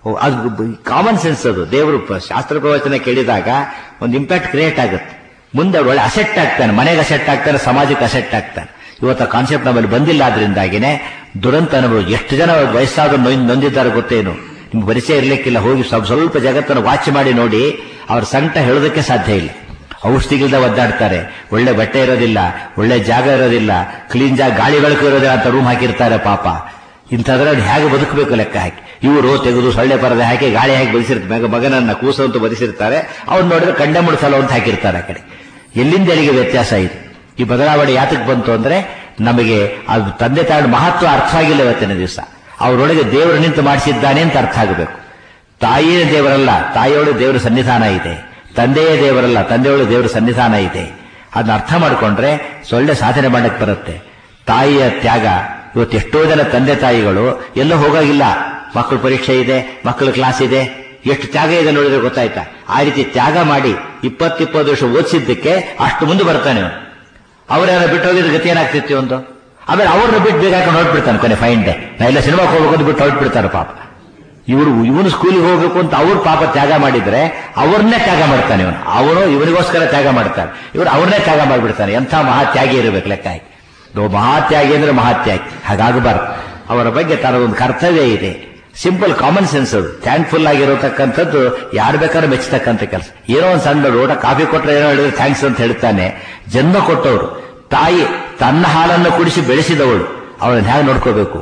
Speaker 1: ಅದು ಕಾಮನ್ ಸೆನ್ಸ್ ಅದು ದೇವರು ಶಾಸ್ತ್ರ ಪ್ರವಚನ ಕೇಳಿದಾಗ ಒಂದು ಇಂಪ್ಯಾಕ್ಟ್ ಕ್ರಿಯೇಟ್ ಆಗುತ್ತೆ ಮುಂದೆ ಒಳ್ಳೆ ಅಸೆಟ್ ಆಗ್ತಾನೆ ಮನೆಗೆ ಅಸೆಟ್ ಆಗ್ತಾನೆ ಸಮಾಜಕ್ಕೆ ಅಸೆಟ್ ಆಗ್ತಾನೆ ಇವತ್ತು ಕಾನ್ಸೆಪ್ಟ್ ನಮ್ಮಲ್ಲಿ ಬಂದಿಲ್ಲ ಆದ್ರಿಂದಾಗಿನೇ ದುರಂತ ಅನುಭವ ಎಷ್ಟು ಜನ ವಯಸ್ಸಾದ ನೊಂದಿದ್ದಾರೆ ಗೊತ್ತೇನು ನಿಮ್ಗೆ ಪರಿಚಯ ಇರ್ಲಿಕ್ಕಿಲ್ಲ ಹೋಗಿ ಸ್ವಲ್ಪ ಸ್ವಲ್ಪ ಜಗತ್ತನ್ನು ವಾಚ್ ಮಾಡಿ ನೋಡಿ ಅವ್ರ ಸಂಕಟ ಹೇಳೋದಕ್ಕೆ ಸಾಧ್ಯ ಇಲ್ಲ ಔಷಧಿಗಿಲ್ದ ಒದ್ದಾಡ್ತಾರೆ ಒಳ್ಳೆ ಬಟ್ಟೆ ಇರೋದಿಲ್ಲ ಒಳ್ಳೆ ಜಾಗ ಇರೋದಿಲ್ಲ ಕ್ಲೀನ್ ಜಾಗ ಗಾಳಿ ಬೆಳಕು ಇರೋದಿಲ್ಲ ಅಂತ ರೂಮ್ ಹಾಕಿರ್ತಾರೆ ಪಾಪ ಇಂಥದ್ರಲ್ಲಿ ಹೇಗೆ ಬದುಕಬೇಕು ಲೆಕ್ಕ ಹಾಕಿ ಇವರು ತೆಗೆದು ಸೊಳ್ಳೆ ಪರದೆ ಹಾಕಿ ಗಾಳಿ ಹಾಕಿ ಬದಿಸಿರ್ತಾರೆ ಮಗನನ್ನ ಕೂಸಂತೂ ಬದಿಸಿರ್ತಾರೆ ಅವ್ರು ನೋಡಿದ್ರೆ ಕಂಡೆ ಮುಡಿಸಲು ಅಂತ ಹಾಕಿರ್ತಾರೆ ಆ ಕಡೆ ಎಲ್ಲಿಂದ ಎಲ್ಲಿಗೆ ವ್ಯತ್ಯಾಸ ಇದೆ ಈ ಬದಲಾವಣೆ ಯಾತಕ್ಕೆ ಬಂತು ಅಂದ್ರೆ ನಮಗೆ ಅದು ತಂದೆ ತಾಯಿ ಮಹತ್ವ ಅರ್ಥ ಆಗಿಲ್ಲ ಇವತ್ತಿನ ದಿವಸ ಅವರೊಳಗೆ ದೇವರು ನಿಂತು ಮಾಡಿಸಿದ್ದಾನೆ ಅಂತ ಅರ್ಥ ಆಗಬೇಕು ತಾಯಿಯ ದೇವರಲ್ಲ ತಾಯಿಯೊಳು ದೇವರ ಸನ್ನಿಧಾನ ಇದೆ ತಂದೆಯ ದೇವರಲ್ಲ ತಂದೆಯೊಳು ದೇವರ ಸನ್ನಿಧಾನ ಇದೆ ಅದನ್ನ ಅರ್ಥ ಮಾಡಿಕೊಂಡ್ರೆ ಸೊಳ್ಳೆ ಸಾಧನೆ ಮಾಡಕ್ ಬರುತ್ತೆ ತಾಯಿಯ ತ್ಯಾಗ ಇವತ್ತು ಎಷ್ಟೋ ಜನ ತಂದೆ ತಾಯಿಗಳು ಎಲ್ಲೂ ಹೋಗಾಗಿಲ್ಲ ಮಕ್ಕಳ ಪರೀಕ್ಷೆ ಇದೆ ಮಕ್ಕಳ ಕ್ಲಾಸ್ ಇದೆ ಎಷ್ಟು ತ್ಯಾಗ ಇದೆ ನೋಡಿದ್ರೆ ಗೊತ್ತಾಯ್ತಾ ಆ ರೀತಿ ತ್ಯಾಗ ಮಾಡಿ ಇಪ್ಪತ್ತಿಪ್ಪತ್ತು ವರ್ಷ ಓದಿಸಿದ್ದಕ್ಕೆ ಅಷ್ಟು ಮುಂದೆ ಬರ್ತಾನೆ ಅವನು ಅವ್ರ್ಯಾರ ಬಿಟ್ಟು ಹೋಗಿದ್ರೆ ಗತಿ ಏನಾಗ್ತಿತ್ತು ಒಂದು ಆಮೇಲೆ ಅವ್ರನ್ನ ಬಿಟ್ಟು ಬೇಗ ಹಾಕೊಂಡು ಹೊರಟ್ಬಿಡ್ತಾನೆ ಕೊನೆ ಫೈನ್ ಡೇ ನಾ ಎಲ್ಲ ಸಿನಿಮಾಗೆ ಹೋಗ್ಬೇಕು ಅಂತ ಬಿಟ್ಟು ಹೊರಟ್ಬಿಡ್ತಾರೆ ಪಾಪ ಇವರು ಇವನು ಸ್ಕೂಲಿಗೆ ಹೋಗ್ಬೇಕು ಅಂತ ಅವ್ರ ಪಾಪ ತ್ಯಾಗ ಮಾಡಿದ್ರೆ ಅವ್ರನ್ನೇ ತ್ಯಾಗ ಮಾಡ್ತಾನೆ ಇವನು ಅವನು ಇವನಿಗೋಸ್ಕರ ತ್ಯಾಗ ಮಾಡ್ತಾನೆ ಇವರು ಅವ್ರನ್ನೇ ತ್ಯಾಗ ಮಾಡಿಬಿಡ್ತಾನೆ ಎಂಥ ಮಹಾತ್ಯಾಗಿ ಇರಬೇಕು ಲೆಕ್ಕ ಹಾಕಿ ನಾವು ಮಹಾತ್ಯಾಗಿ ಅಂದ್ರೆ ಮಹಾತ್ಯಾಗಿ ಹಾಗಾಗಬಾರ್ದು ಅವರ ಬಗ್ಗೆ ತನ್ನದೊಂದು ಕರ್ತವ್ಯ ಇದೆ ಸಿಂಪಲ್ ಕಾಮನ್ ಸೆನ್ಸ್ ಅದು ಥ್ಯಾಂಕ್ಫುಲ್ ಆಗಿರತಕ್ಕಂಥದ್ದು ಯಾರು ಬೇಕಾದ್ರೂ ಮೆಚ್ಚತಕ್ಕಂಥ ಕೆಲಸ ಏನೋ ಒಂದು ಸಣ್ಣ ಊಟ ಕಾಫಿ ಕೊಟ್ಟರೆ ಏನೋ ಹೇಳಿದ್ರೆ ಥ್ಯಾಂಕ್ಸ್ ಅಂತ ಹೇಳ್ತಾನೆ ಜನ್ಮ ಕೊಟ್ಟವರು ತಾಯಿ ತನ್ನ ಹಾಲನ್ನು ಕುಡಿಸಿ ಬೆಳೆಸಿದವಳು ಅವಳನ್ನ ಹೇಗೆ ನೋಡ್ಕೋಬೇಕು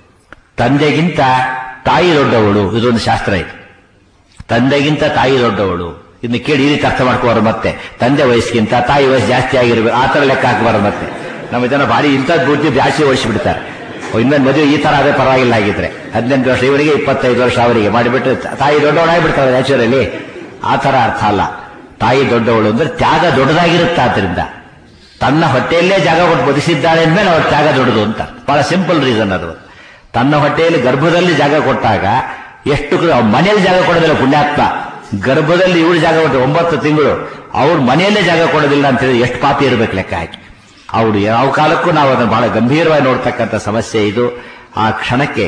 Speaker 1: ತಂದೆಗಿಂತ ತಾಯಿ ದೊಡ್ಡವಳು ಇದೊಂದು ಶಾಸ್ತ್ರ ಇದೆ ತಂದೆಗಿಂತ ತಾಯಿ ದೊಡ್ಡವಳು ಇನ್ನು ಕೇಳಿ ಈ ರೀತಿ ಅರ್ಥ ಮಾಡ್ಕೋಬಾರ ಮತ್ತೆ ತಂದೆ ವಯಸ್ಸಿಗಿಂತ ತಾಯಿ ವಯಸ್ಸು ಜಾಸ್ತಿ ಆಗಿರ್ಬೇಕು ಆ ತರ ಲೆಕ್ಕ ಹಾಕಬಾರ ಮತ್ತೆ ನಮ್ಮ ಜನ ಭಾರಿ ಇಂಥದ್ದು ಬುದ್ಧಿ ಜಾಸ್ತಿ ಓಡಿಸಿಬಿಡ್ತಾರೆ ಇನ್ನೊಂದು ಮದುವೆ ಈ ತರ ಅದೇ ಪರವಾಗಿಲ್ಲ ಆಗಿದ್ರೆ ಹದಿನೆಂಟು ವರ್ಷ ಇವರಿಗೆ ಇಪ್ಪತ್ತೈದು ವರ್ಷ ಅವರಿಗೆ ಮಾಡಿಬಿಟ್ಟು ತಾಯಿ ದೊಡ್ಡವಳಾಗ್ಬಿಡ್ತಾರೆ ನ್ಯಾಚುರಲಿ ಆ ತರ ಅರ್ಥ ಅಲ್ಲ ತಾಯಿ ದೊಡ್ಡವಳು ಅಂದ್ರೆ ತ್ಯಾಗ ದೊಡ್ಡದಾಗಿರುತ್ತೆ ಆದ್ರಿಂದ ತನ್ನ ಹೊಟ್ಟೆಯಲ್ಲೇ ಜಾಗ ಕೊಟ್ಟು ಬದುಕಿಸಿದ್ದಾಳೆ ಅಂದ್ಮೇಲೆ ಅವ್ರ ತ್ಯಾಗ ದೊಡ್ಡದು ಅಂತ ಬಹಳ ಸಿಂಪಲ್ ರೀಸನ್ ಅದು ತನ್ನ ಹೊಟ್ಟೆಯಲ್ಲಿ ಗರ್ಭದಲ್ಲಿ ಜಾಗ ಕೊಟ್ಟಾಗ ಎಷ್ಟು ಮನೆಯಲ್ಲಿ ಜಾಗ ಕೊಡೋದಿಲ್ಲ ಪುಣ್ಯಾತ್ಮ ಗರ್ಭದಲ್ಲಿ ಇವಳು ಜಾಗ ಕೊಟ್ಟು ಒಂಬತ್ತು ತಿಂಗಳು ಅವ್ರ ಮನೆಯಲ್ಲೇ ಜಾಗ ಕೊಡೋದಿಲ್ಲ ಅಂತ ಹೇಳಿ ಎಷ್ಟು ಪಾಪಿ ಇರಬೇಕು ಲೆಕ್ಕ ಹಾಕಿ ಅವಳು ಯಾವ ಕಾಲಕ್ಕೂ ನಾವು ಅದನ್ನು ಬಹಳ ಗಂಭೀರವಾಗಿ ನೋಡ್ತಕ್ಕಂಥ ಸಮಸ್ಯೆ ಇದು ಆ ಕ್ಷಣಕ್ಕೆ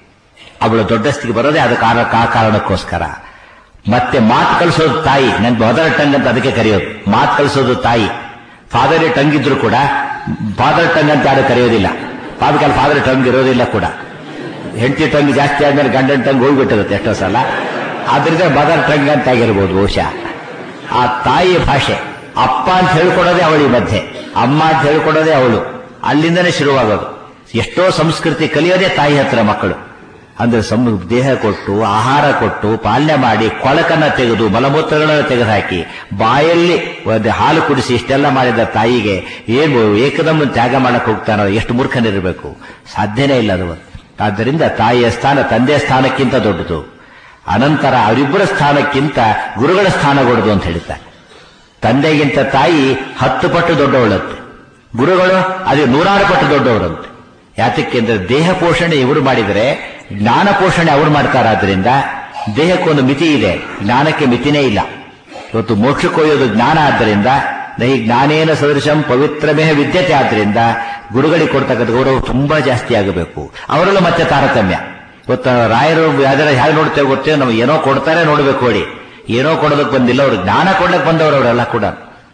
Speaker 1: ಅವಳು ದೊಡ್ಡಸ್ತಿಗೆ ಬರೋದೇ ಅದು ಕಾರಣ ಆ ಕಾರಣಕ್ಕೋಸ್ಕರ ಮತ್ತೆ ಮಾತು ಕಳಿಸೋದು ತಾಯಿ ನನ್ ಮದರ್ ಟಂಗ್ ಅಂತ ಅದಕ್ಕೆ ಕರೆಯೋದು ಮಾತು ಕಳಿಸೋದು ತಾಯಿ ಫಾದರ್ ಟಂಗ್ ಇದ್ರು ಕೂಡ ಫಾದರ್ ಟಂಗ್ ಅಂತ ಯಾರು ಕರೆಯೋದಿಲ್ಲ ಪಾದಕಾಲ ಫಾದರ್ ಟಂಗ್ ಇರೋದಿಲ್ಲ ಕೂಡ ಹೆಂಡತಿ ಟಂಗ್ ಜಾಸ್ತಿ ಆದ್ಮೇಲೆ ಗಂಡನ ಟಂಗ್ ಹೋಗ್ಬಿಟ್ಟಿರುತ್ತೆ ಎಷ್ಟೋ ಸಲ ಆದ್ರಿಂದ ಮದರ್ ಟಂಗ್ ಅಂತ ಆಗಿರ್ಬೋದು ಬಹುಶಃ ಆ ತಾಯಿಯ ಭಾಷೆ ಅಪ್ಪ ಅಂತ ಹೇಳ್ಕೊಡೋದೇ ಅವಳಿ ಮಧ್ಯೆ ಅಮ್ಮ ಅಂತ ಹೇಳ್ಕೊಡೋದೇ ಅವಳು ಅಲ್ಲಿಂದನೇ ಶುರುವಾಗೋದು ಎಷ್ಟೋ ಸಂಸ್ಕೃತಿ ಕಲಿಯೋದೇ ತಾಯಿ ಹತ್ರ ಮಕ್ಕಳು ಅಂದ್ರೆ ಸಮ್ ದೇಹ ಕೊಟ್ಟು ಆಹಾರ ಕೊಟ್ಟು ಪಾಲನೆ ಮಾಡಿ ಕೊಳಕನ್ನ ತೆಗೆದು ಮಲಮೂತ್ರಗಳನ್ನು ತೆಗೆದುಹಾಕಿ ಬಾಯಲ್ಲಿ ಒಂದು ಹಾಲು ಕುಡಿಸಿ ಇಷ್ಟೆಲ್ಲ ಮಾಡಿದ ತಾಯಿಗೆ ಏನು ಏಕದಮ್ಮ ತ್ಯಾಗ ಮಾಡಕ್ ಹೋಗ್ತಾನೋ ಎಷ್ಟು ಮೂರ್ಖನಿರಬೇಕು ಸಾಧ್ಯನೇ ಇಲ್ಲ ಅದು ಆದ್ದರಿಂದ ತಾಯಿಯ ಸ್ಥಾನ ತಂದೆಯ ಸ್ಥಾನಕ್ಕಿಂತ ದೊಡ್ಡದು ಅನಂತರ ಅವರಿಬ್ಬರ ಸ್ಥಾನಕ್ಕಿಂತ ಗುರುಗಳ ಸ್ಥಾನ ದೊಡ್ಡದು ಅಂತ ಹೇಳ್ತಾರೆ ತಂದೆಗಿಂತ ತಾಯಿ ಹತ್ತು ಪಟ್ಟು ದೊಡ್ಡವಳಂತೆ ಗುರುಗಳು ಅದೇ ನೂರಾರು ಪಟ್ಟು ದೊಡ್ಡವರಂತೆ ಯಾತಕ್ಕೆಂದ್ರೆ ದೇಹ ಪೋಷಣೆ ಇವರು ಮಾಡಿದರೆ ಜ್ಞಾನ ಪೋಷಣೆ ಅವರು ಮಾಡ್ತಾರಾದ್ರಿಂದ ದೇಹಕ್ಕೊಂದು ಮಿತಿ ಇದೆ ಜ್ಞಾನಕ್ಕೆ ಮಿತಿನೇ ಇಲ್ಲ ಇವತ್ತು ಮೋಕ್ಷಕ್ಕೊಯ್ಯೋದು ಜ್ಞಾನ ಆದ್ದರಿಂದ ನೈ ಜ್ಞಾನೇನ ಸದೃಶಂ ಪವಿತ್ರಮೇ ವಿದ್ಯತೆ ಆದ್ರಿಂದ ಗುರುಗಳಿಗೆ ಕೊಡ್ತಕ್ಕಂಥ ಗೌರವ ತುಂಬಾ ಜಾಸ್ತಿ ಆಗಬೇಕು ಅವರಲ್ಲೂ ಮತ್ತೆ ತಾರತಮ್ಯ ಇವತ್ತು ರಾಯರು ಯಾವ್ದಾರ ಹೇಗೆ ನೋಡ್ತೇವೆ ಗೊತ್ತೇವೆ ನಾವು ಏನೋ ಕೊಡ್ತಾರೆ ನೋಡ್ಬೇಕು ನೋಡಿ ಏನೋ ಕೊಡೋದಕ್ಕೆ ಬಂದಿಲ್ಲ ಅವರು ಜ್ಞಾನ ಕೊಡ್ಲಿಕ್ಕೆ ಬಂದವರು ಅವರೆಲ್ಲ ಕೂಡ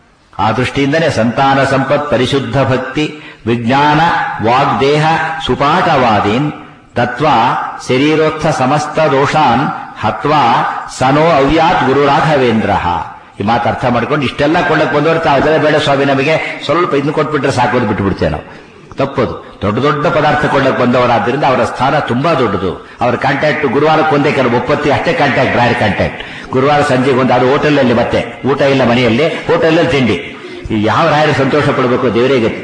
Speaker 1: ಆ ದೃಷ್ಟಿಯಿಂದನೇ ಸಂತಾನ ಸಂಪತ್ ಪರಿಶುದ್ಧ ಭಕ್ತಿ ವಿಜ್ಞಾನ ವಾಗ್ದೇಹ ಸುಪಾಠವಾದೀನ್ ತತ್ವ ಶರೀರೋತ್ಥ ಸಮಸ್ತ ದೋಷಾನ್ ಹತ್ವಾ ಸನೋ ಅವ್ಯಾತ್ ಗುರು ರಾಘವೇಂದ್ರ ಈ ಮಾತು ಅರ್ಥ ಮಾಡ್ಕೊಂಡು ಇಷ್ಟೆಲ್ಲ ಕೊಳ್ಳಕ್ ಬಂದವರು ತಾವು ಅದರ ಬೇಡ ಸ್ವಾಮಿ ನಮಗೆ ಸ್ವಲ್ಪ ಇದನ್ನು ಕೊಟ್ಬಿಟ್ರೆ ಸಾಕೋದು ಬಿಟ್ಟು ಬಿಡ್ತೇವೆ ನಾವು ತಪ್ಪದು ದೊಡ್ಡ ದೊಡ್ಡ ಪದಾರ್ಥ ಕೊಳ್ಳಕ್ ಬಂದವರಾದ್ರಿಂದ ಅವರ ಸ್ಥಾನ ತುಂಬಾ ದೊಡ್ಡದು ಅವರ ಕಾಂಟ್ಯಾಕ್ಟ್ ಗುರುವಾರಕ್ಕೆ ಒಂದೇ ಕೆಲವು ಒಪ್ಪತ್ತಿ ಅಷ್ಟೇ ಕಾಂಟ್ಯಾಕ್ಟ್ ರಾಯರ್ ಕಾಂಟ್ಯಾಕ್ಟ್ ಗುರುವಾರ ಸಂಜೆಗೆ ಒಂದು ಅದು ಹೋಟೆಲಲ್ಲಿ ಮತ್ತೆ ಊಟ ಇಲ್ಲ ಮನೆಯಲ್ಲಿ ಹೋಟೆಲಲ್ಲಿ ತಿಂಡಿ ಈ ಯಾವ ರಾಯರು ಸಂತೋಷ ಪಡಬೇಕು ದೇವರೇ ಗತಿ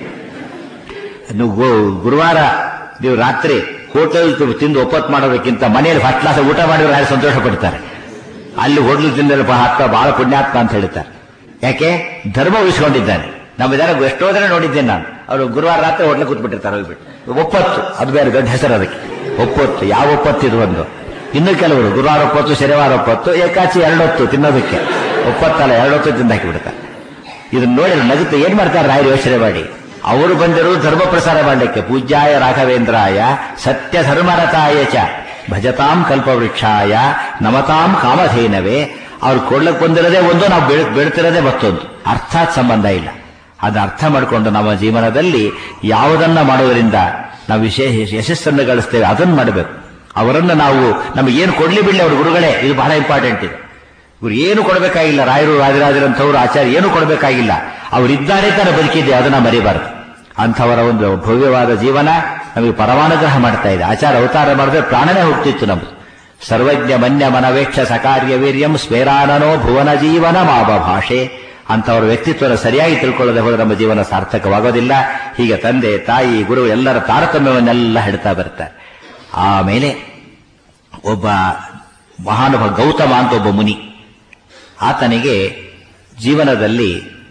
Speaker 1: ನೀವು ಗು- ಗುರುವಾರ ನೀವು ರಾತ್ರಿ ಹೋಟೆಲ್ ತಿಂದು ಒಪ್ಪತ್ತು ಮಾಡೋದಕ್ಕಿಂತ ಮನೆಯಲ್ಲಿ ಫಸ್ಟ್ ಕ್ಲಾಸ್ ಊಟ ಮಾಡಿದ್ರೆ ರಾಯರು ಸಂತೋಷ ಪಡ್ತಾರೆ ಅಲ್ಲಿ ಹೋಟ್ಲು ತಿಂದಲ್ಪ ಹತ್ತ ಬಹಳ ಪುಣ್ಯಾತ್ಮ ಅಂತ ಹೇಳ್ತಾರೆ ಯಾಕೆ ಧರ್ಮ ಉಳಿಸ್ಕೊಂಡಿದ್ದಾನೆ ನಮ್ಮ ಜನ ಎಷ್ಟೋ ಜನ ನೋಡಿದ್ದೇನೆ ನಾನು ಅವರು ಗುರುವಾರ ರಾತ್ರಿ ಹೋಟ್ಲು ಕೂತ್ಬಿಟ್ಟಿರ್ತಾರೆ ಹೋಗ್ಬಿಟ್ಟು ಒಪ್ಪತ್ತು ಅದು ಬೇರೆ ದೊಡ್ಡ ಹೆಸರು ಅದಕ್ಕೆ ಒಪ್ಪತ್ತು ಯಾವ ಒಪ್ಪತ್ತು ಇದು ಒಂದು ಇನ್ನು ಕೆಲವರು ಗುರುವಾರ ಒಪ್ಪತ್ತು ಶನಿವಾರ ಒಪ್ಪತ್ತು ಏಕಾಚಿ ಎರಡೊತ್ತು ತಿನ್ನೋದಕ್ಕೆ ಒಪ್ಪತ್ತಲ್ಲ ಎರಡೊತ್ತು ತಿಂದು ಹಾಕಿಬಿಡ್ತಾರೆ ಇದನ್ನ ನೋಡಿ ನಗುತ್ತೆ ಏನ್ ಮಾಡ್ತಾರೆ ರಾಯರು ಯೋಚನೆ ಮಾಡಿ ಅವರು ಬಂದಿರೋದು ಧರ್ಮ ಪ್ರಸಾರ ಮಾಡಲಿಕ್ಕೆ ಪೂಜ್ಯಾಯ ರಾಘವೇಂದ್ರಾಯ ಸತ್ಯ ಧರ್ಮರತಾಯ ಚ ಭಜತಾಂ ಕಲ್ಪವೃಕ್ಷಾಯ ನಮತಾಂ ಕಾಮಧೇನವೇ ಅವ್ರು ಕೊಡ್ಲಕ್ ಬಂದಿರೋದೇ ಒಂದು ನಾವು ಬೆಳ್ ಬೆಳ್ತಿರೋದೇ ಮತ್ತೊಂದು ಅರ್ಥಾತ್ ಸಂಬಂಧ ಇಲ್ಲ ಅದನ್ನ ಅರ್ಥ ಮಾಡಿಕೊಂಡು ನಮ್ಮ ಜೀವನದಲ್ಲಿ ಯಾವುದನ್ನ ಮಾಡೋದ್ರಿಂದ ನಾವು ವಿಶೇಷ ಯಶಸ್ಸನ್ನು ಗಳಿಸ್ತೇವೆ ಅದನ್ನ ಮಾಡಬೇಕು ಅವರನ್ನು ನಾವು ನಮಗೆ ಏನು ಕೊಡ್ಲಿ ಬಿಡ್ಲಿ ಅವ್ರ ಗುರುಗಳೇ ಇದು ಬಹಳ ಇಂಪಾರ್ಟೆಂಟ್ ಇದೆ ಇವ್ರು ಏನು ಕೊಡಬೇಕಾಗಿಲ್ಲ ರಾಯರು ರಾಜರಾಜರಂಥವ್ರು ಆಚಾರ್ಯ ಏನು ಕೊಡಬೇಕಾಗಿಲ್ಲ ಅವರಿದ್ದಾರೆ ತರ ಬದುಕಿದ್ದೆ ಅದನ್ನ ಮರಿಬಾರದು ಅಂಥವರ ಒಂದು ಭವ್ಯವಾದ ಜೀವನ ನಮಗೆ ಪರಮಾನುಗ್ರಹ ಮಾಡ್ತಾ ಇದೆ ಆಚಾರ ಅವತಾರ ಮಾಡಿದ್ರೆ ಪ್ರಾಣನೇ ಹೋಗ್ತಿತ್ತು ನಮ್ದು ಸರ್ವಜ್ಞ ಮನ್ಯ ಮನವೇಕ್ಷ ಸಕಾರ್ಯ ವೀರ್ಯಂ ಸ್ವೇರಾನನೋ ಭುವನ ಜೀವನ ಮಾವ ಭಾಷೆ ಅಂತವರ ವ್ಯಕ್ತಿತ್ವನ ಸರಿಯಾಗಿ ತಿಳ್ಕೊಳ್ಳದೆ ಹೋದ್ರೆ ನಮ್ಮ ಜೀವನ ಸಾರ್ಥಕವಾಗೋದಿಲ್ಲ ಹೀಗೆ ತಂದೆ ತಾಯಿ ಗುರು ಎಲ್ಲರ ತಾರತಮ್ಯವನ್ನೆಲ್ಲ ಹೇಳ್ತಾ ಬರ್ತಾರೆ ಆಮೇಲೆ ಒಬ್ಬ ಮಹಾನುಭ ಗೌತಮ ಅಂತ ಒಬ್ಬ ಮುನಿ ಆತನಿಗೆ ಜೀವನದಲ್ಲಿ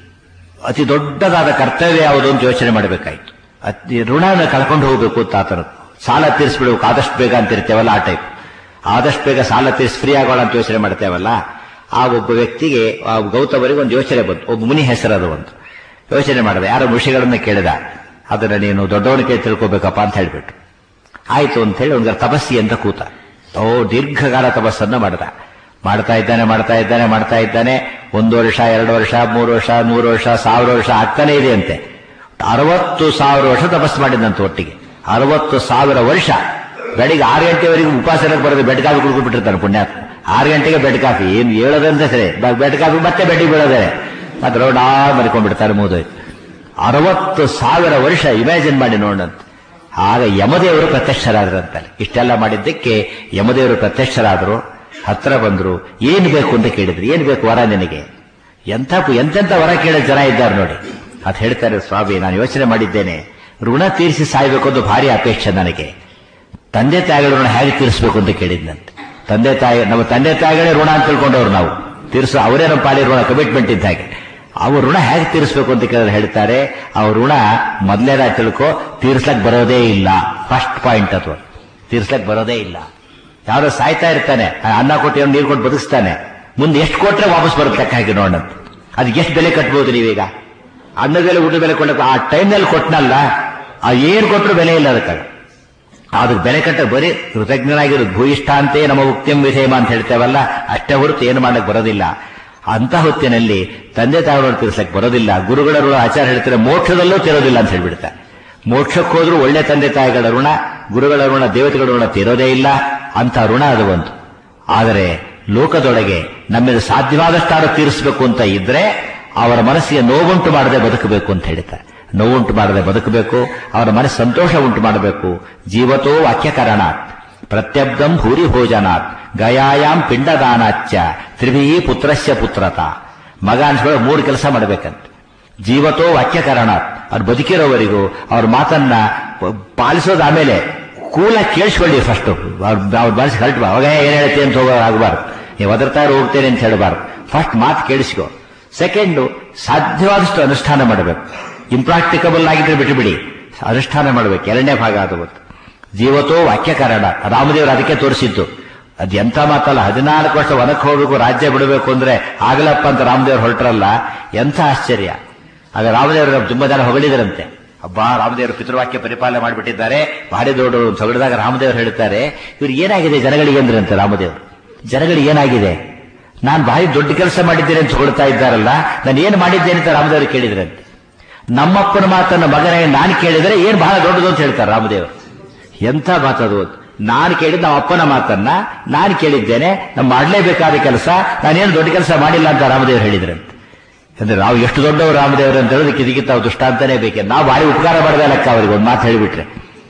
Speaker 1: ಅತಿ ದೊಡ್ಡದಾದ ಕರ್ತವ್ಯ ಯಾವುದು ಅಂತ ಯೋಚನೆ ಮಾಡಬೇಕಾಯ್ತು ಅತಿ ಋಣನ ಕಳ್ಕೊಂಡು ಹೋಗಬೇಕು ಅಂತ ಆತನ ಸಾಲ ತೀರಿಸ್ಬಿಡ್ಬೇಕು ಆದಷ್ಟು ಬೇಗ ಅಂತ ಇರ್ತೇವಲ್ಲ ಆ ಟೈಪ್ ಆದಷ್ಟು ಬೇಗ ಸಾಲ ತೀರಿಸಿ ಫ್ರೀ ಆಗೋಣ ಅಂತ ಯೋಚನೆ ಮಾಡ್ತೇವಲ್ಲ ಆ ಒಬ್ಬ ವ್ಯಕ್ತಿಗೆ ಆ ಗೌತಮರಿಗೆ ಒಂದು ಯೋಚನೆ ಬಂತು ಒಬ್ಬ ಮುನಿ ಹೆಸರದು ಒಂದು ಯೋಚನೆ ಮಾಡಿದೆ ಯಾರೋ ಋಷಿಗಳನ್ನ ಕೇಳಿದ ಅದನ್ನ ನೀನು ದೊಡ್ಡವನಿಗೆ ತಿಳ್ಕೋಬೇಕಪ್ಪ ಅಂತ ಹೇಳ್ಬಿಟ್ಟು ಆಯ್ತು ಅಂತ ಹೇಳಿ ಅವನಿಗೆ ತಪಸ್ಸಿ ಅಂತ ಕೂತ ಓ ದೀರ್ಘಕಾಲ ತಪಸ್ಸನ್ನ ಮಾಡಿದ ಮಾಡ್ತಾ ಇದ್ದಾನೆ ಮಾಡ್ತಾ ಇದ್ದಾನೆ ಮಾಡ್ತಾ ಇದ್ದಾನೆ ಒಂದು ವರ್ಷ ಎರಡು ವರ್ಷ ಮೂರು ವರ್ಷ ನೂರು ವರ್ಷ ಸಾವಿರ ವರ್ಷ ಆಗ್ತಾನೆ ಇದೆ ಅಂತೆ ಅರವತ್ತು ಸಾವಿರ ವರ್ಷ ತಪಸ್ಸು ಮಾಡಿದಂತೆ ಒಟ್ಟಿಗೆ ಅರವತ್ತು ಸಾವಿರ ವರ್ಷ ಬೆಳಿಗ್ಗೆ ಆರು ಗಂಟೆವರೆಗೂ ಉಪವಾಸಕ್ಕೆ ಬರೋದು ಬೆಡ್ ಕಾಫಿ ಕುಡ್ಕೊಂಡ್ಬಿಟ್ಟಿರ್ತಾನೆ ಪುಣ್ಯಾತ್ಮ ಆರು ಗಂಟೆಗೆ ಬೆಡ್ ಕಾಫಿ ಏನು ಹೇಳೋದಂತ ಸರಿ ಬೆಡ್ ಕಾಫಿ ಮತ್ತೆ ಬೆಡ್ಡಿಗೆ ಬೀಳೋದೇ ಮತ್ತೆ ರೌಡಾ ಮರ್ಕೊಂಡ್ಬಿಡ್ತಾರೆ ಮೂದೋಯ್ತು ಅರವತ್ತು ಸಾವಿರ ವರ್ಷ ಇಮ್ಯಾಜಿನ್ ಮಾಡಿ ನೋಡಂತ ಆಗ ಯಮದೇವರು ಪ್ರತ್ಯಕ್ಷರಾದ್ರಂತಲ್ಲಿ ಇಷ್ಟೆಲ್ಲ ಮಾಡಿದ್ದಕ್ಕೆ ಯಮದೇವರು ಪ್ರತ್ಯಕ್ಷರಾದರು ಹತ್ರ ಬಂದ್ರು ಏನ್ ಬೇಕು ಅಂತ ಕೇಳಿದ್ರು ಏನ್ ಬೇಕು ವರ ನಿನಗೆ ಎಂಥ ಎಂತೆಂಥ ವರ ಕೇಳೋ ಜನ ಇದ್ದಾರೆ ನೋಡಿ ಅದ್ ಹೇಳ್ತಾರೆ ಸ್ವಾಮಿ ನಾನು ಯೋಚನೆ ಮಾಡಿದ್ದೇನೆ ಋಣ ತೀರಿಸಿ ಸಾಯ್ಬೇಕು ಅಂತ ಭಾರಿ ಅಪೇಕ್ಷೆ ನನಗೆ ತಂದೆ ತಾಯಿಗಳ ಋಣ ಹೇಗೆ ತೀರಿಸಬೇಕು ಅಂತ ಕೇಳಿದ್ನಂತೆ ತಂದೆ ತಾಯಿ ನಮ್ಮ ತಂದೆ ತಾಯಿಗಳೇ ಋಣ ಅಂತ ತಿಳ್ಕೊಂಡವ್ರು ನಾವು ತೀರಿಸೋ ಅವರೇ ನಮ್ಮ ಪಾಲಿ ಋಣ ಕಮಿಟ್ಮೆಂಟ್ ಇದ್ದ ಹಾಗೆ ಅವ್ರ ಋಣ ಹೇಗೆ ತೀರಿಸಬೇಕು ಅಂತ ಕೇಳಿದ್ರೆ ಹೇಳ್ತಾರೆ ಅವ್ರ ಋಣ ಮೊದಲೇದ ತಿಳ್ಕೊ ತೀರ್ಸ್ಲಕ್ ಬರೋದೇ ಇಲ್ಲ ಫಸ್ಟ್ ಪಾಯಿಂಟ್ ಅಥವಾ ತೀರ್ಸ್ಲಕ್ ಬರೋದೇ ಇಲ್ಲ ಯಾರೋ ಸಾಯ್ತಾ ಇರ್ತಾನೆ ಅನ್ನ ಕೊಟ್ಟು ನೀರು ಕೊಟ್ಟು ಬದುಕಿಸ್ತಾನೆ ಮುಂದೆ ಎಷ್ಟು ಕೊಟ್ರೆ ವಾಪಸ್ ಬರುತ್ತೆ ಲೆಕ್ಕ ಹಾಕಿ ನೋಡಂತ ಅದಕ್ಕೆ ಎಷ್ಟು ಬೆಲೆ ಕಟ್ಬೋದು ನೀವೀಗ ಅನ್ನದ ಬೆಲೆ ಊಟದ ಬೆಲೆ ಕೊಡಕ್ಕೆ ಆ ಟೈಮ್ನಲ್ಲಿ ಕೊಟ್ಟನಲ್ಲ ಆ ಏನ್ ಕೊಟ್ಟರು ಬೆಲೆ ಇಲ್ಲ ಅದಕ್ಕಾಗ ಅದಕ್ಕೆ ಬೆಲೆ ಕಟ್ಟ ಬರೀ ಕೃತಜ್ಞನಾಗಿರೋದು ಭೂಯಿಷ್ಠ ಅಂತೆ ನಮ್ಮ ಉಕ್ತಿಂ ವಿಧೇಮ ಅಂತ ಹೇಳ್ತೇವಲ್ಲ ಅಷ್ಟೇ ಹೊರತು ಏನು ಮಾಡಕ್ ಬರೋದಿಲ್ಲ ಅಂತ ಹೊತ್ತಿನಲ್ಲಿ ತಂದೆ ತಾಯಿಗಳನ್ನು ತೀರ್ಸಕ್ ಬರೋದಿಲ್ಲ ಗುರುಗಳ ಋಣ ಆಚಾರ ಹೇಳ್ತಾರೆ ಮೋಕ್ಷದಲ್ಲೂ ತಿರೋದಿಲ್ಲ ಅಂತ ಹೇಳ್ಬಿಡ್ತಾರೆ ಮೋಕ್ಷಕ್ಕೆ ಹೋದ್ರೂ ಒಳ್ಳೆ ತಂದೆ ತಾಯಿಗಳ ಋಣ ಗುರುಗಳ ಋಣ ದೇವತೆಗಳ ಋಣ ತೀರೋದೇ ಇಲ್ಲ ಅಂತ ಋಣ ಅದು ಒಂದು ಆದರೆ ಲೋಕದೊಳಗೆ ನಮ್ಮಿಂದ ಸಾಧ್ಯವಾದಷ್ಟಾರು ತೀರಿಸಬೇಕು ಅಂತ ಇದ್ರೆ ಅವರ ಮನಸ್ಸಿಗೆ ನೋವುಂಟು ಮಾಡದೆ ಬದುಕಬೇಕು ಅಂತ ಹೇಳ್ತಾರೆ ನೋವುಂಟು ಮಾಡದೆ ಬದುಕಬೇಕು ಅವರ ಮನಸ್ಸು ಸಂತೋಷ ಉಂಟು ಮಾಡಬೇಕು ಜೀವತೋ ವಾಕ್ಯಕರಣಾತ್ ಪ್ರತ್ಯಬ್ಧಂ ಭೂರಿ ಭೋಜನಾತ್ ಗಯಾಯಾಮ್ ಪಿಂಡದಾನಾಚ್ಯ ತ್ರಿಭಿ ಪುತ್ರಸ್ಯ ಪುತ್ರತ ಮಗ ಅನ್ಸ್ಕೊಳ್ಳೋ ಮೂರು ಕೆಲಸ ಮಾಡಬೇಕಂತ ಜೀವತೋ ವಾಕ್ಯಕರಣಾತ್ ಅವ್ರು ಬದುಕಿರೋವರೆಗೂ ಅವ್ರ ಮಾತನ್ನ ಪಾಲಿಸೋದು ಆಮೇಲೆ ಕೂಲ ಕೇಳಿಸ್ಕೊಳ್ಳಿ ಫಸ್ಟ್ ಅವ್ರ ಮನಸ್ಸು ಕಲ್ಟ್ ಅವಾಗ ಏನ್ ಹೇಳ್ತಿ ಅಂತ ಹೋಗೋ ಆಗಬಾರ್ದು ನೀವು ಒದರ್ತಾ ಹೋಗ್ತೇನೆ ಅಂತ ಹೇಳಬಾರ್ದು ಫಸ್ಟ್ ಮಾತು ಕೇಳಿಸ್ಕೋ ಸೆಕೆಂಡು ಸಾಧ್ಯವಾದಷ್ಟು ಅನುಷ್ಠಾನ ಮಾಡಬೇಕು ಇಂಪ್ರಾಕ್ಟಿಕಬಲ್ ಆಗಿದ್ರೆ ಬಿಟ್ಟು ಬಿಡಿ ಅನುಷ್ಠಾನ ಮಾಡಬೇಕು ಎರಡನೇ ಭಾಗ ಅದು ಗೊತ್ತು ಜೀವತೋ ವಾಕ್ಯಕಾರಣ ರಾಮದೇವರು ಅದಕ್ಕೆ ತೋರಿಸಿದ್ದು ಅದ್ ಎಂಥ ಮಾತಲ್ಲ ಹದಿನಾಲ್ಕು ವರ್ಷ ವನಕ್ಕೆ ಹೋಗ್ಬೇಕು ರಾಜ್ಯ ಬಿಡಬೇಕು ಅಂದ್ರೆ ಆಗಲಪ್ಪ ಅಂತ ರಾಮದೇವರು ಹೊರಟ್ರಲ್ಲ ಎಂಥ ಆಶ್ಚರ್ಯ ಆಗ ರಾಮದೇವರು ತುಂಬಾ ಜನ ಹೊಗಳಿದರಂತೆ ಅಬ್ಬಾ ರಾಮದೇವರು ಪಿತೃವಾಕ್ಯ ಪರಿಪಾಲನೆ ಮಾಡಿಬಿಟ್ಟಿದ್ದಾರೆ ಭಾರಿ ದೊಡ್ಡವರು ಹೊಗಳಿದಾಗ ರಾಮದೇವರು ಹೇಳ್ತಾರೆ ಇವ್ರು ಏನಾಗಿದೆ ಜನಗಳಿಗೆ ಅಂದ್ರಂತೆ ರಾಮದೇವರು ಜನಗಳಿಗೆ ಏನಾಗಿದೆ ನಾನು ಭಾರಿ ದೊಡ್ಡ ಕೆಲಸ ಮಾಡಿದ್ದೇನೆ ಅಂತ ಹೊಗಳ್ತಾ ಇದ್ದಾರಲ್ಲ ನಾನು ಏನು ಮಾಡಿದ್ದೇನೆ ಅಂತ ರಾಮದೇವರು ಕೇಳಿದ್ರಂತೆ ನಮ್ಮಪ್ಪನ ಮಾತನ್ನ ಮಗನೇ ನಾನು ಕೇಳಿದರೆ ಏನ್ ಬಹಳ ದೊಡ್ಡದು ಅಂತ ಹೇಳ್ತಾರೆ ರಾಮದೇವರು ಎಂಥ ಮಾತದು ನಾನು ಕೇಳಿದ ನಮ್ಮ ಅಪ್ಪನ ಮಾತನ್ನ ನಾನು ಕೇಳಿದ್ದೇನೆ ನಾವು ಮಾಡಲೇಬೇಕಾದ ಕೆಲಸ ನಾನೇನು ದೊಡ್ಡ ಕೆಲಸ ಮಾಡಿಲ್ಲ ಅಂತ ರಾಮದೇವರು ಹೇಳಿದ್ರಂತೆ ಅಂದ್ರೆ ನಾವು ಎಷ್ಟು ದೊಡ್ಡವರು ರಾಮದೇವರು ಅಂತ ಹೇಳೋದಕ್ಕೆ ಇದಕ್ಕಿಂತ ದುಷ್ಟಾಂತನೇ ಬೇಕೆ ನಾವು ಭಾರಿ ಉಪಕಾರ ಮಾಡಿದ ಲೆಕ್ಕ ಅವರಿಗೆ ಒಂದು ಮಾತು ಹೇಳಿಬಿಟ್ರೆ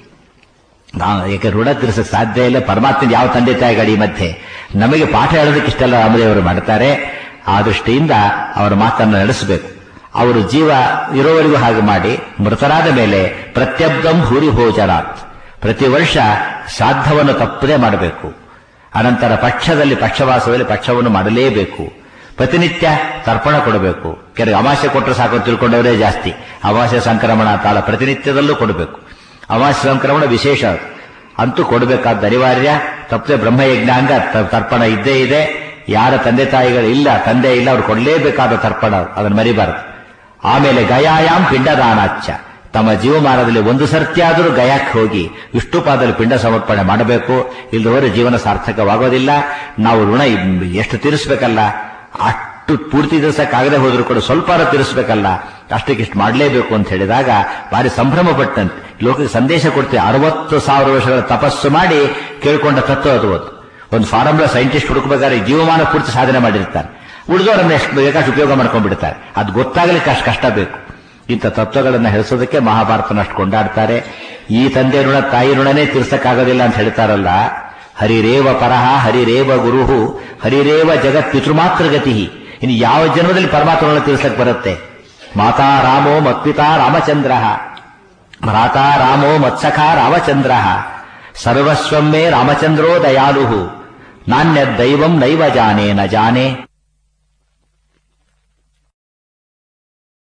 Speaker 1: ನಾವು ಏಕೆ ಋಣ ತೀರಿಸಕ್ಕೆ ಸಾಧ್ಯ ಇಲ್ಲ ಪರಮಾತ್ಮ ಯಾವ ತಂದೆ ತಾಯಿಗಳ ಈ ಮಧ್ಯೆ ನಮಗೆ ಪಾಠ ಹೇಳೋದಕ್ಕೆ ಇಷ್ಟೆಲ್ಲ ರಾಮದೇವರು ಮಾಡ್ತಾರೆ ಆ ದೃಷ್ಟಿಯಿಂದ ಅವರ ಮಾತನ್ನು ನಡೆಸಬೇಕು ಅವರು ಜೀವ ಇರೋವರೆಗೂ ಹಾಗೆ ಮಾಡಿ ಮೃತರಾದ ಮೇಲೆ ಪ್ರತ್ಯಬ್ಧಂ ಭೂರಿ ಭೋಜನಾತ್ ಪ್ರತಿ ವರ್ಷ ಶ್ರಾದ್ದವನ್ನು ತಪ್ಪದೇ ಮಾಡಬೇಕು ಅನಂತರ ಪಕ್ಷದಲ್ಲಿ ಪಕ್ಷವಾಸದಲ್ಲಿ ಪಕ್ಷವನ್ನು ಮಾಡಲೇಬೇಕು ಪ್ರತಿನಿತ್ಯ ತರ್ಪಣ ಕೊಡಬೇಕು ಕೆಲವು ಅಮಾಸ್ಯ ಕೊಟ್ಟರೆ ಸಾಕು ಅಂತ ತಿಳ್ಕೊಂಡವರೇ ಜಾಸ್ತಿ ಅಮಾಸ್ಯ ಸಂಕ್ರಮಣ ತಾಳ ಪ್ರತಿನಿತ್ಯದಲ್ಲೂ ಕೊಡಬೇಕು ಅಮಾಸ್ಯ ಸಂಕ್ರಮಣ ವಿಶೇಷ ಅದು. ಅಂತೂ ಕೊಡಬೇಕಾದ ಅನಿವಾರ್ಯ ತಪ್ಪದೆ ಬ್ರಹ್ಮಯಜ್ಞಾಂಗ ತ- ತರ್ಪಣ ಇದ್ದೇ ಇದೆ ಯಾರ ತಂದೆ ತಾಯಿಗಳು ಇಲ್ಲ ತಂದೆ ಇಲ್ಲ ಅವ್ರು ಕೊಡಲೇಬೇಕಾದ ತರ್ಪಣ ಅದನ್ನು ಮರಿಬಾರದು ಆಮೇಲೆ ಗಯಾಯಾಮ್ ಪಿಂಡದಾನಾಚ್ಯ ತಮ್ಮ ಜೀವಮಾನದಲ್ಲಿ ಒಂದು ಸರ್ತಿಯಾದರೂ ಗಯಾಕ್ಕೆ ಹೋಗಿ ವಿಷ್ಣುಪಾದಲ್ಲಿ ಪಿಂಡ ಸಮರ್ಪಣೆ ಮಾಡಬೇಕು ಇಲ್ಲದವರೆ ಜೀವನ ಸಾರ್ಥಕವಾಗೋದಿಲ್ಲ ನಾವು ಋಣ ಎಷ್ಟು ತೀರಿಸಬೇಕಲ್ಲ ಅಷ್ಟು ಪೂರ್ತಿ ದಿವಸಕ್ಕಾಗದೆ ಹೋದ್ರೂ ಕೂಡ ಸ್ವಲ್ಪ ತೀರಿಸಬೇಕಲ್ಲ ಅಷ್ಟಕ್ಕಿಷ್ಟು ಮಾಡಲೇಬೇಕು ಅಂತ ಹೇಳಿದಾಗ ಭಾರಿ ಸಂಭ್ರಮ ಪಟ್ಟಂತೆ ಲೋಕಕ್ಕೆ ಸಂದೇಶ ಕೊಡ್ತೇವೆ ಅರವತ್ತು ಸಾವಿರ ವರ್ಷಗಳ ತಪಸ್ಸು ಮಾಡಿ ಕೇಳ್ಕೊಂಡ ತತ್ವ ಅದು ಒಂದು. ಒಂದು ಫಾರಮ್ಲ ಸೈಂಟಿಸ್ಟ್ ಹುಡುಕಬೇಕಾದ್ರೆ ಜೀವಮಾನ ಪೂರ್ತಿ ಸಾಧನೆ ಮಾಡಿರ್ತಾರೆ ಉಳಿದವರನ್ನ ಎಷ್ಟು ಬೇಕಾಷ್ಟು ಉಪಯೋಗ ಮಾಡ್ಕೊಂಡ್ಬಿಡ್ತಾರೆ ಅದು ಗೊತ್ತಾಗಲಿಕ್ಕೆ ಅಷ್ಟು ಕಷ್ಟ ಬೇಕು ಇಂಥ ತತ್ವಗಳನ್ನು ಹೇಳಿಸೋದಕ್ಕೆ ಮಹಾಭಾರತನ ಅಷ್ಟು ಕೊಂಡಾಡ್ತಾರೆ ಈ ತಂದೆ ಋಣ ತಾಯಿ ಋಣನೇ ತೀರ್ಸಕ್ಕಾಗೋದಿಲ್ಲ ಅಂತ ಹೇಳ್ತಾರಲ್ಲ ಹರಿರೇವ ಪರಹ ಹರಿರೇವ ಗುರುಹು ಹರಿರೇವ ಜಗತ್ ಪಿತೃಮಾತ್ರ ಗತಿ ಇನ್ನು ಯಾವ ಜನ್ಮದಲ್ಲಿ ಪರಮಾತ್ಮನ ತೀರ್ಸಕ್ ಬರುತ್ತೆ ಮಾತಾ ರಾಮೋ ಮತ್ಪಿತಾ ರಾಮಚಂದ್ರ ಭ್ರಾತಾ ರಾಮೋ ಮತ್ಸಖ ರಾಮಚಂದ್ರ ಸರ್ವಸ್ವಂ ಮೇ ರಾಮಚಂದ್ರೋ ದಯಾಲು ನಾಣ್ಯ ದೈವಂ ನೈವ ಜಾನೆ ನ ಜಾನೆ